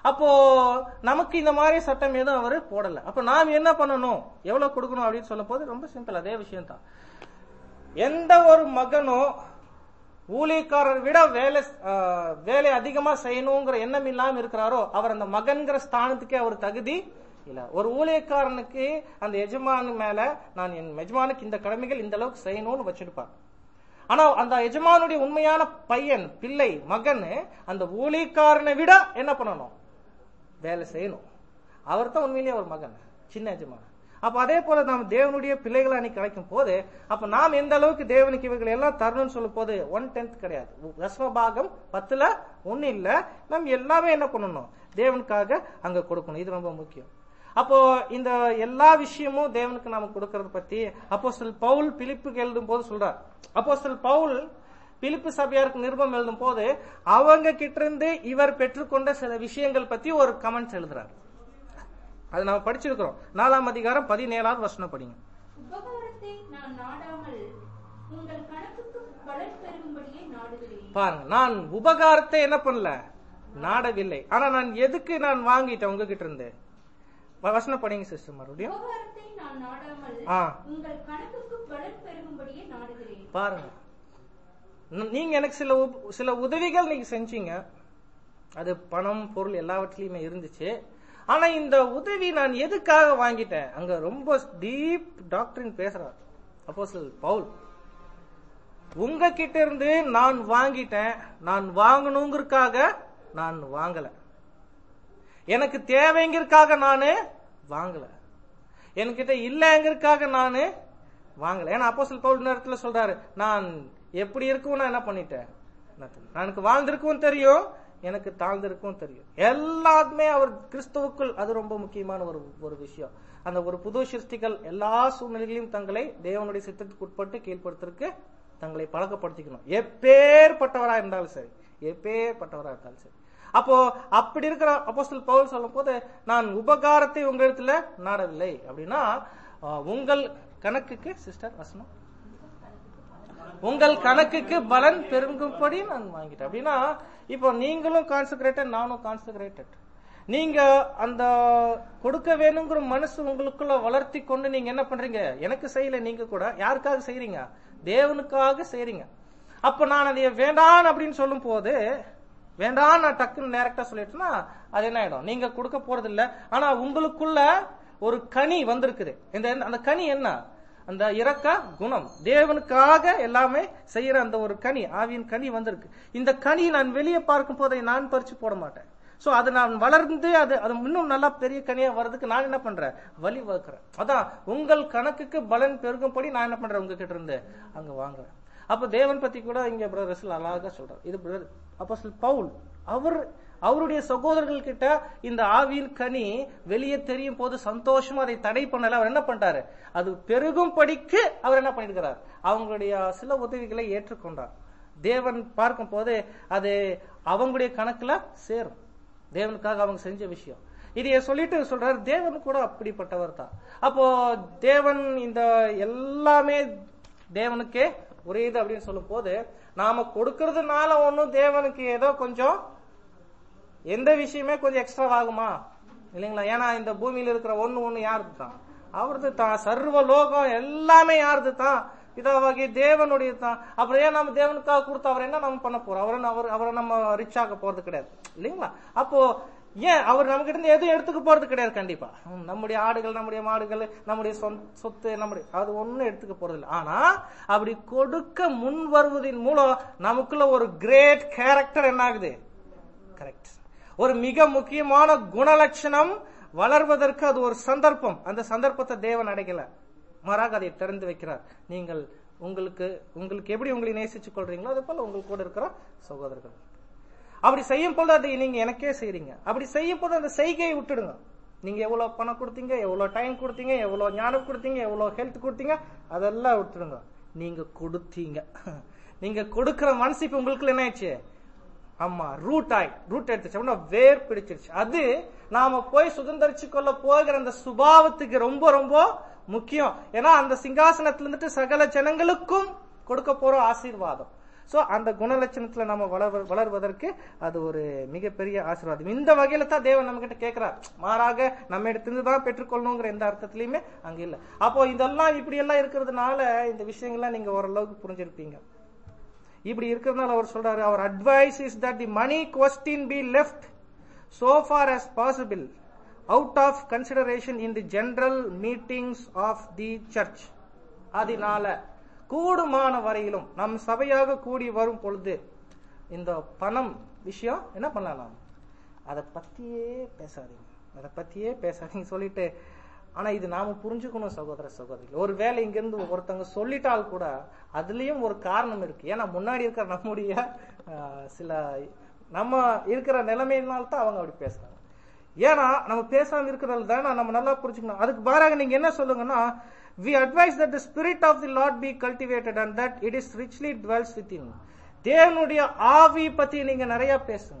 அப்போ நமக்கு இந்த மாதிரி சட்டம் எதுவும் அவர் போடல அப்ப நாம் என்ன பண்ணணும் எவ்வளவு கொடுக்கணும் அப்படின்னு சொல்லும் போது ரொம்ப சிம்பிள் அதே விஷயம் தான் எந்த ஒரு மகனும் ஊழியக்காரர் விட வேலை ஆஹ், வேலை அதிகமா செய்யணுங்கிற எண்ணம் இல்லாம இருக்கிறாரோ அவர் அந்த மகன்கிற ஸ்தானத்துக்கே அவர் தகுதி இல்ல ஒரு ஊழியக்காரனுக்கு அந்த எஜமானு மேல நான் என் எஜமானுக்கு இந்த கடமைகள் இந்த அளவுக்கு செய்யணும்னு வச்சிருப்பார் ஆனா அந்த எஜமானுடைய உண்மையான பையன் பிள்ளை மகன் அந்த ஊழியக்காரனை விட என்ன பண்ணணும் வேலை செய்யணும் அவர் தான் உண்மையிலேயே ஒரு மகன் சின்ன எஜமான் அப்ப அதே போல நாம் தேவனுடைய பிள்ளைகளை அன்னைக்கு கிடைக்கும் போது அப்ப நாம் எந்த அளவுக்கு தேவனுக்கு இவர்கள் எல்லாம் தரணும்னு சொல்லும் போது ஒன் டென்த் கிடையாது தசம பாகம் பத்துல ஒண்ணு இல்ல நம்ம எல்லாமே என்ன பண்ணணும் தேவனுக்காக அங்க கொடுக்கணும் இது ரொம்ப முக்கியம் அப்போ இந்த எல்லா விஷயமும் தேவனுக்கு நாம கொடுக்கறத பத்தி அப்போஸ்தலர் பவுல் பிலிப்புக்கு எழுதும் போது சொல்றார் அப்போஸ்தலர் பவுல் பிலிப்பு சபையாருக்கு நிருபம் எழுதும் போது அவங்க கிட்ட இருந்து இவர் பெற்றுக்கொண்ட சில விஷயங்கள் பத்தி ஒரு கமெண்ட்ஸ் எழுதுறார் அது நம்ம படிச்சிருக்கிறோம் நாலாம் அதிகாரம் பதினேழாவது வசனம் படிங்க
உபகாரத்தை நான் நாடாமல் உங்கள் கணக்குக்கு பலன் பெருகும்படியே நாடுகிறேன்
பாருங்க நான் உபகாரத்தை என்ன பண்ணல நாடவில்லை ஆனா நான் எதுக்கு நான் வாங்கிட்டேன் உங்ககிட்ட இருந்து வ- வசனம் படிங்க சிஸ்டர் மறுபடியும்
உபகாரத்தை நான் நாடாமல்
ஆ.
உங்கள் கணக்குக்கு பலன் பெருகும்படியே நாடுகிறேன்
பாருங்க ந- நீங்க எனக்கு சில உப- சில உதவிகள் நீங்க செஞ்சீங்க அது பணம் பொருள் எல்லாவற்றிலுமே இருந்துச்சு ஆனா இந்த உதவி நான் எதுக்காக வாங்கிட்டேன் அங்க ரொம்ப டீப் டாக்டரின் பேசுறார் அப்போ பவுல் உங்ககிட்ட இருந்து நான் வாங்கிட்டேன் நான் வாங்கணுங்கிறதுக்காக நான் வாங்கல எனக்கு தேவைங்கிறதுக்காக நானு வாங்கல என்கிட்ட இல்லைங்கிறதுக்காக நானு வாங்கல ஏன்னா அப்போ பவுல் நேரத்துல சொல்றாரு நான் எப்படி இருக்கும் நான் என்ன பண்ணிட்டேன் nothing. நான் எனக்கு வாழ்ந்திருக்கவும் தெரியும் எனக்கு தாழ்ந்திருக்கவும் தெரியும் எல்லாருமே அவர் கிறிஸ்துவுக்குள் அது ரொம்ப முக்கியமான ஒரு ஒரு விஷயம் அந்த ஒரு புது சிருஷ்டிகள் எல்லா சூழ்நிலைகளையும் தங்களை தேவனுடைய சித்தத்துக்கு உட்பட்டு கீழ்ப்படுத்துறதுக்கு தங்களை பழக்கப்படுத்திக்கணும் எப்பேற்பட்டவரா இருந்தாலும் சரி எப்பேற்பட்டவரா இருந்தாலும் சரி அப்போ அப்படி இருக்கிற அப்போஸ்தலர் பவுல் சொல்லும் போது நான் உபகாரத்தை உங்களிடத்துல நாடவில்லை அப்படின்னா ஆஹ், உங்கள் கணக்குக்கு சிஸ்டர் வசனம் உங்கள் கணக்குக்கு பலன் பெருங்கும்படி நான் வாங்கிட்டேன் அப்படின்னா இப்போ நீங்களும் கான்சென்ட்ரேட்டட் நானும் கான்சென்ட்ரேட்டட் நீங்க அந்த கொடுக்க வேணுங்கிற மனசு உங்களுக்குள்ள வளர்த்தி கொண்டு நீங்க என்ன பண்றீங்க எனக்கு செய்யல நீங்க கூட யாருக்காக செய்றீங்க தேவனுக்காக செய்றீங்க அப்ப நான் அதை வேண்டாம் அப்படின்னு சொல்லும் போது வேண்டாம் நான் டக்குன்னு டைரக்டா சொல்லிட்டேன்னா அது என்ன ஆயிடும் நீங்க கொடுக்க போறது இல்ல ஆனா உங்களுக்குள்ள ஒரு கனி வந்திருக்குது இந்த அந்த கனி என்ன அந்த இரக்க குணம் தேவனுக்காக எல்லாமே செய்யற அந்த ஒரு கனி ஆவியின் கனி வந்திருக்கு இந்த கனி நான் வெளியே பார்க்கும் போதை நான் பறிச்சு போட மாட்டேன் சோ அது நான் வளர்ந்து அது அது இன்னும் நல்லா பெரிய கனியா வர்றதுக்கு நான் என்ன பண்றேன் வழி வகுக்கிறேன் அதான் உங்கள் கணக்குக்கு பலன் பெருகும்படி நான் என்ன பண்றேன் உங்ககிட்ட இருந்து அங்க வாங்குறேன் அப்ப தேவன் பத்தி கூட இங்க பிரதர் ரசூல் அழகா சொல்றார் இது பிரதர் அப்போஸ்தலர் பவுல் அவர் அவருடைய சகோதரர்கள் கிட்ட இந்த ஆவியின் கனி வெளியே தெரியும் போது சந்தோஷமா அதை தடை பண்ணல அவர் என்ன பண்ணிட்டாரு அது பெருகும் படிக்கு அவர் என்ன பண்ணிருக்கிறார் அவங்களுடைய சில உதவிகளை ஏற்றுக்கொண்டார் தேவன் பார்க்கும் போது அது அவங்களுடைய கணக்குல சேரும் தேவனுக்காக அவங்க செஞ்ச விஷயம் இதைய சொல்லிட்டு சொல்றாரு தேவன் கூட அப்படிப்பட்டவர் தான் அப்போ தேவன் இந்த எல்லாமே தேவனுக்கே உரியது அப்படின்னு சொல்லும் போது நாம கொடுக்கறதுனால ஒன்னும் தேவனுக்கு ஏதோ கொஞ்சம் எந்த விஷயமே கொஞ்சம் எக்ஸ்ட்ரா ஆகுமா இல்லைங்களா ஏன்னா இந்த பூமியில இருக்கிற ஒண்ணு ஒண்ணு யாருது தான் அவரது தான் சர்வ லோகம் எல்லாமே யாருது தான் பிதாவாகி தேவனுடைய தான் அப்புறம் ஏன் நம்ம தேவனுக்காக கொடுத்து அவர் என்ன நம்ம பண்ண போறோம் அவரை அவர் அவரை நம்ம ரிச் ஆக்க போறது கிடையாது இல்லைங்களா அப்போ ஏன் அவர் நம்ம கிட்ட இருந்து எதுவும் எடுத்துக்க போறது கிடையாது கண்டிப்பா ம், நம்முடைய ஆடுகள் நம்முடைய மாடுகள் நம்முடைய சொந்த சொத்து நம்முடைய அது ஒண்ணும் எடுத்துக்க போறது இல்லை ஆனா அப்படி கொடுக்க முன் வருவதன் மூலம் நமக்குள்ள ஒரு கிரேட் கேரக்டர் என்ன ஆகுது கரெக்ட் ஒரு மிக முக்கியமான குணலட்சணம் வளர்வதற்கு அது ஒரு சந்தர்ப்பம் அந்த சந்தர்ப்பத்தை தேவன் அடைக்கல மாறாக அதை திறந்து வைக்கிறார் நீங்கள் உங்களுக்கு உங்களுக்கு எப்படி உங்களை நேசிச்சு கொள்றீங்களோ அதே போல உங்களுக்கு கூட இருக்கிற சகோதரர்கள் அப்படி செய்யும் போது அதை நீங்க எனக்கே செய்றீங்க அப்படி செய்யும் போது அந்த செய்கையை விட்டுடுங்க நீங்க எவ்வளவு பணம் கொடுத்தீங்க எவ்வளவு டைம் கொடுத்தீங்க எவ்வளவு ஞானம் கொடுத்தீங்க எவ்வளவு ஹெல்த் கொடுத்தீங்க அதெல்லாம் விட்டுடுங்க நீங்க கொடுத்தீங்க நீங்க கொடுக்கிற மனசு இப்ப உங்களுக்கு என்ன ஆயிடுச்சு ஆமா ரூட் ஆய் ரூட் எடுத்துச்சு அப்படின்னா வேர் பிடிச்சிருச்சு அது நாம போய் சுதந்திரிச்சு கொள்ள போகிற அந்த சுபாவத்துக்கு ரொம்ப ரொம்ப முக்கியம் ஏன்னா அந்த சிங்காசனத்துல இருந்துட்டு சகல ஜனங்களுக்கும் கொடுக்க போற ஆசீர்வாதம் சோ அந்த குணலட்சணத்துல நம்ம வளர் வளர்வதற்கு அது ஒரு மிகப்பெரிய ஆசீர்வாதம் இந்த வகையில தான் தேவன் நம்ம கிட்ட கேட்கிறார் மாறாக நம்ம இடத்திலிருந்து தான் பெற்றுக்கொள்ளணுங்கிற எந்த அர்த்தத்திலயுமே அங்க இல்ல அப்போ இதெல்லாம் இப்படி எல்லாம் இருக்கிறதுனால இந்த விஷயங்கள்லாம் நீங்க ஓரளவுக்கு புரிஞ்சிருப்பீங்க இப்படி இருக்கிறதுனால அவர் சொல்றாரு அவர் advice is that the money question be left so far as possible out of consideration in the general meetings of the church அதனால கூடுமான வரையிலும் நம் சபையாக கூடி வரும் பொழுது இந்த பணம் விஷயம் என்ன பண்ணலாம் நாம் அதை பத்தியே பேசாதீங்க அதை பத்தியே பேசாதீங்க சொல்லிட்டு ஆனா இது நாம புரிஞ்சுக்கணும் சகோதர சகோதரிகள் ஒருவேளை இங்க இருந்து ஒருத்தவங்க சொல்லிட்டால் கூட அதுலயும் ஒரு காரணம் இருக்கு ஏன்னா முன்னாடி இருக்கிற நம்முடைய ஆஹ், சில நம்ம இருக்கிற நிலைமையினால தான் அவங்க அப்படி பேசுறாங்க ஏன்னா நம்ம பேசாம இருக்கிறதால தான் நம்ம நல்லா புரிஞ்சுக்கணும் அதுக்கு பாராக நீங்க என்ன சொல்லுங்கன்னா we advise that the spirit of the Lord be cultivated and that it is richly dwells within தேவனுடைய ஆவி பத்தி நீங்க நிறைய பேசுங்க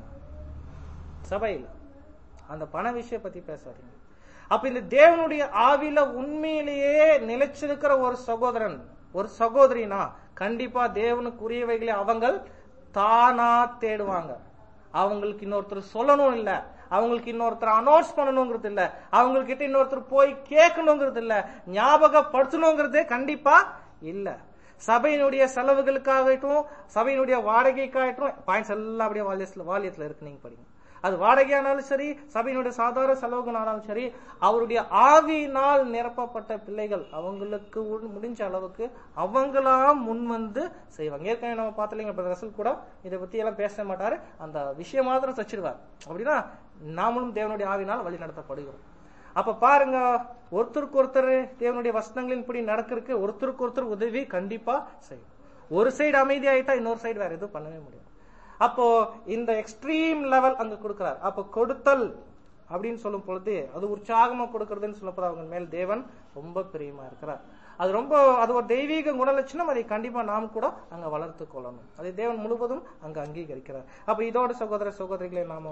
சபையில் அந்த பண விஷயம் பத்தி பேசாதீங்க அப்ப இந்த தேவனுடைய ஆவியில உண்மையிலேயே நிலைச்சிருக்கிற ஒரு சகோதரன் ஒரு சகோதரினா கண்டிப்பா தேவனுக்குரியவைகளை அவங்க தானா தேடுவாங்க அவங்களுக்கு இன்னொருத்தர் சொல்லணும் இல்ல அவங்களுக்கு இன்னொருத்தர் அனௌன்ஸ் பண்ணணுங்கிறது இல்ல அவங்கக்கிட்ட இன்னொருத்தர் போய் கேட்கணுங்கிறது இல்ல ஞாபகப்படுத்தணுங்கிறது கண்டிப்பா இல்ல சபையினுடைய செலவுகளுக்காகட்டும் சபையினுடைய வாடகைக்காகட்டும் பாயிண்ட்ஸ் எல்லாம் அப்படியே வாலியத்துல வாலியத்துல இருக்கு நீங்க படிங்க அது வாடகையானாலும் சரி சபையினுடைய சாதாரண செலவுகளானாலும் சரி அவருடைய ஆவியினால் நிரப்பப்பட்ட பிள்ளைகள் அவங்களுக்கு உள்- முடிஞ்ச அளவுக்கு அவங்களா முன் வந்து செய்வாங்க ஏற்கனவே நம்ம பார்த்தலைங்க இப்ப ரசல் கூட இதை பத்தி எல்லாம் பேச மாட்டாரு அந்த விஷயம் மாத்திரம் தச்சிருவார் அப்படின்னா நாமளும் தேவனுடைய ஆவினால் வழி நடத்தப்படுகிறோம் அப்ப பாருங்க ஒருத்தருக்கு ஒருத்தர் தேவனுடைய வசனங்களின்படி நடக்கிறதுக்கு ஒருத்தருக்கு ஒருத்தர் உதவி கண்டிப்பா செய்யும் ஒரு சைடு அமைதியாயிட்டா இன்னொரு சைடு வேற எதுவும் பண்ணவே முடியாது அப்போ இந்த எக்ஸ்ட்ரீம் லெவல் அங்க கொடுக்கிறார் அப்போ கொடுத்தல் அப்படின்னு சொல்லும் பொழுது அது உற்சாகமா கொடுக்கறதுன்னு சொல்லப்போ அவங்க மேல் தேவன் ரொம்ப பிரியமா இருக்கிறார் அது ரொம்ப அது ஒரு தெய்வீக குணலட்சணம் அதை கண்டிப்பா நாம் கூட அங்க வளர்த்து கொள்ளணும் அதை தேவன் முழுவதும் அங்க அங்கீகரிக்கிறார் அப்ப இதோட சகோதர சகோதரிகளை நாம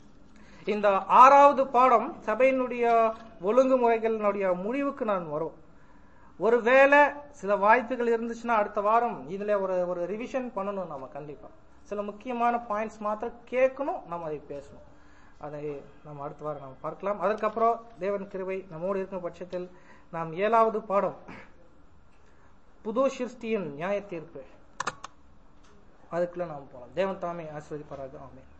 இந்த ஆறாவது பாடம் சபையினுடைய ஒழுங்குமுறைகளினுடைய முடிவுக்கு நான் வரும் ஒருவேளை சில வாய்ப்புகள் இருந்துச்சுன்னா அடுத்த வாரம் இதுல ஒரு ஒரு ரிவிஷன் பண்ணணும் நம்ம கண்டிப்பா சில முக்கியமான பாயிண்ட்ஸ் மாத்திரம் கேட்கணும் நம்ம அதை பேசணும் அதை நம்ம அடுத்த வாரம் நம்ம பார்க்கலாம் அதற்கப்புறம் தேவன் கிருபை நம்மோடு இருக்கும் பட்சத்தில் நாம் ஏழாவது பாடம் புது சிருஷ்டியின் நியாய தீர்ப்பு அதுக்குள்ள நாம் போலாம் தேவன் தாமே ஆஸ்வதிப்பாராக ஆமென்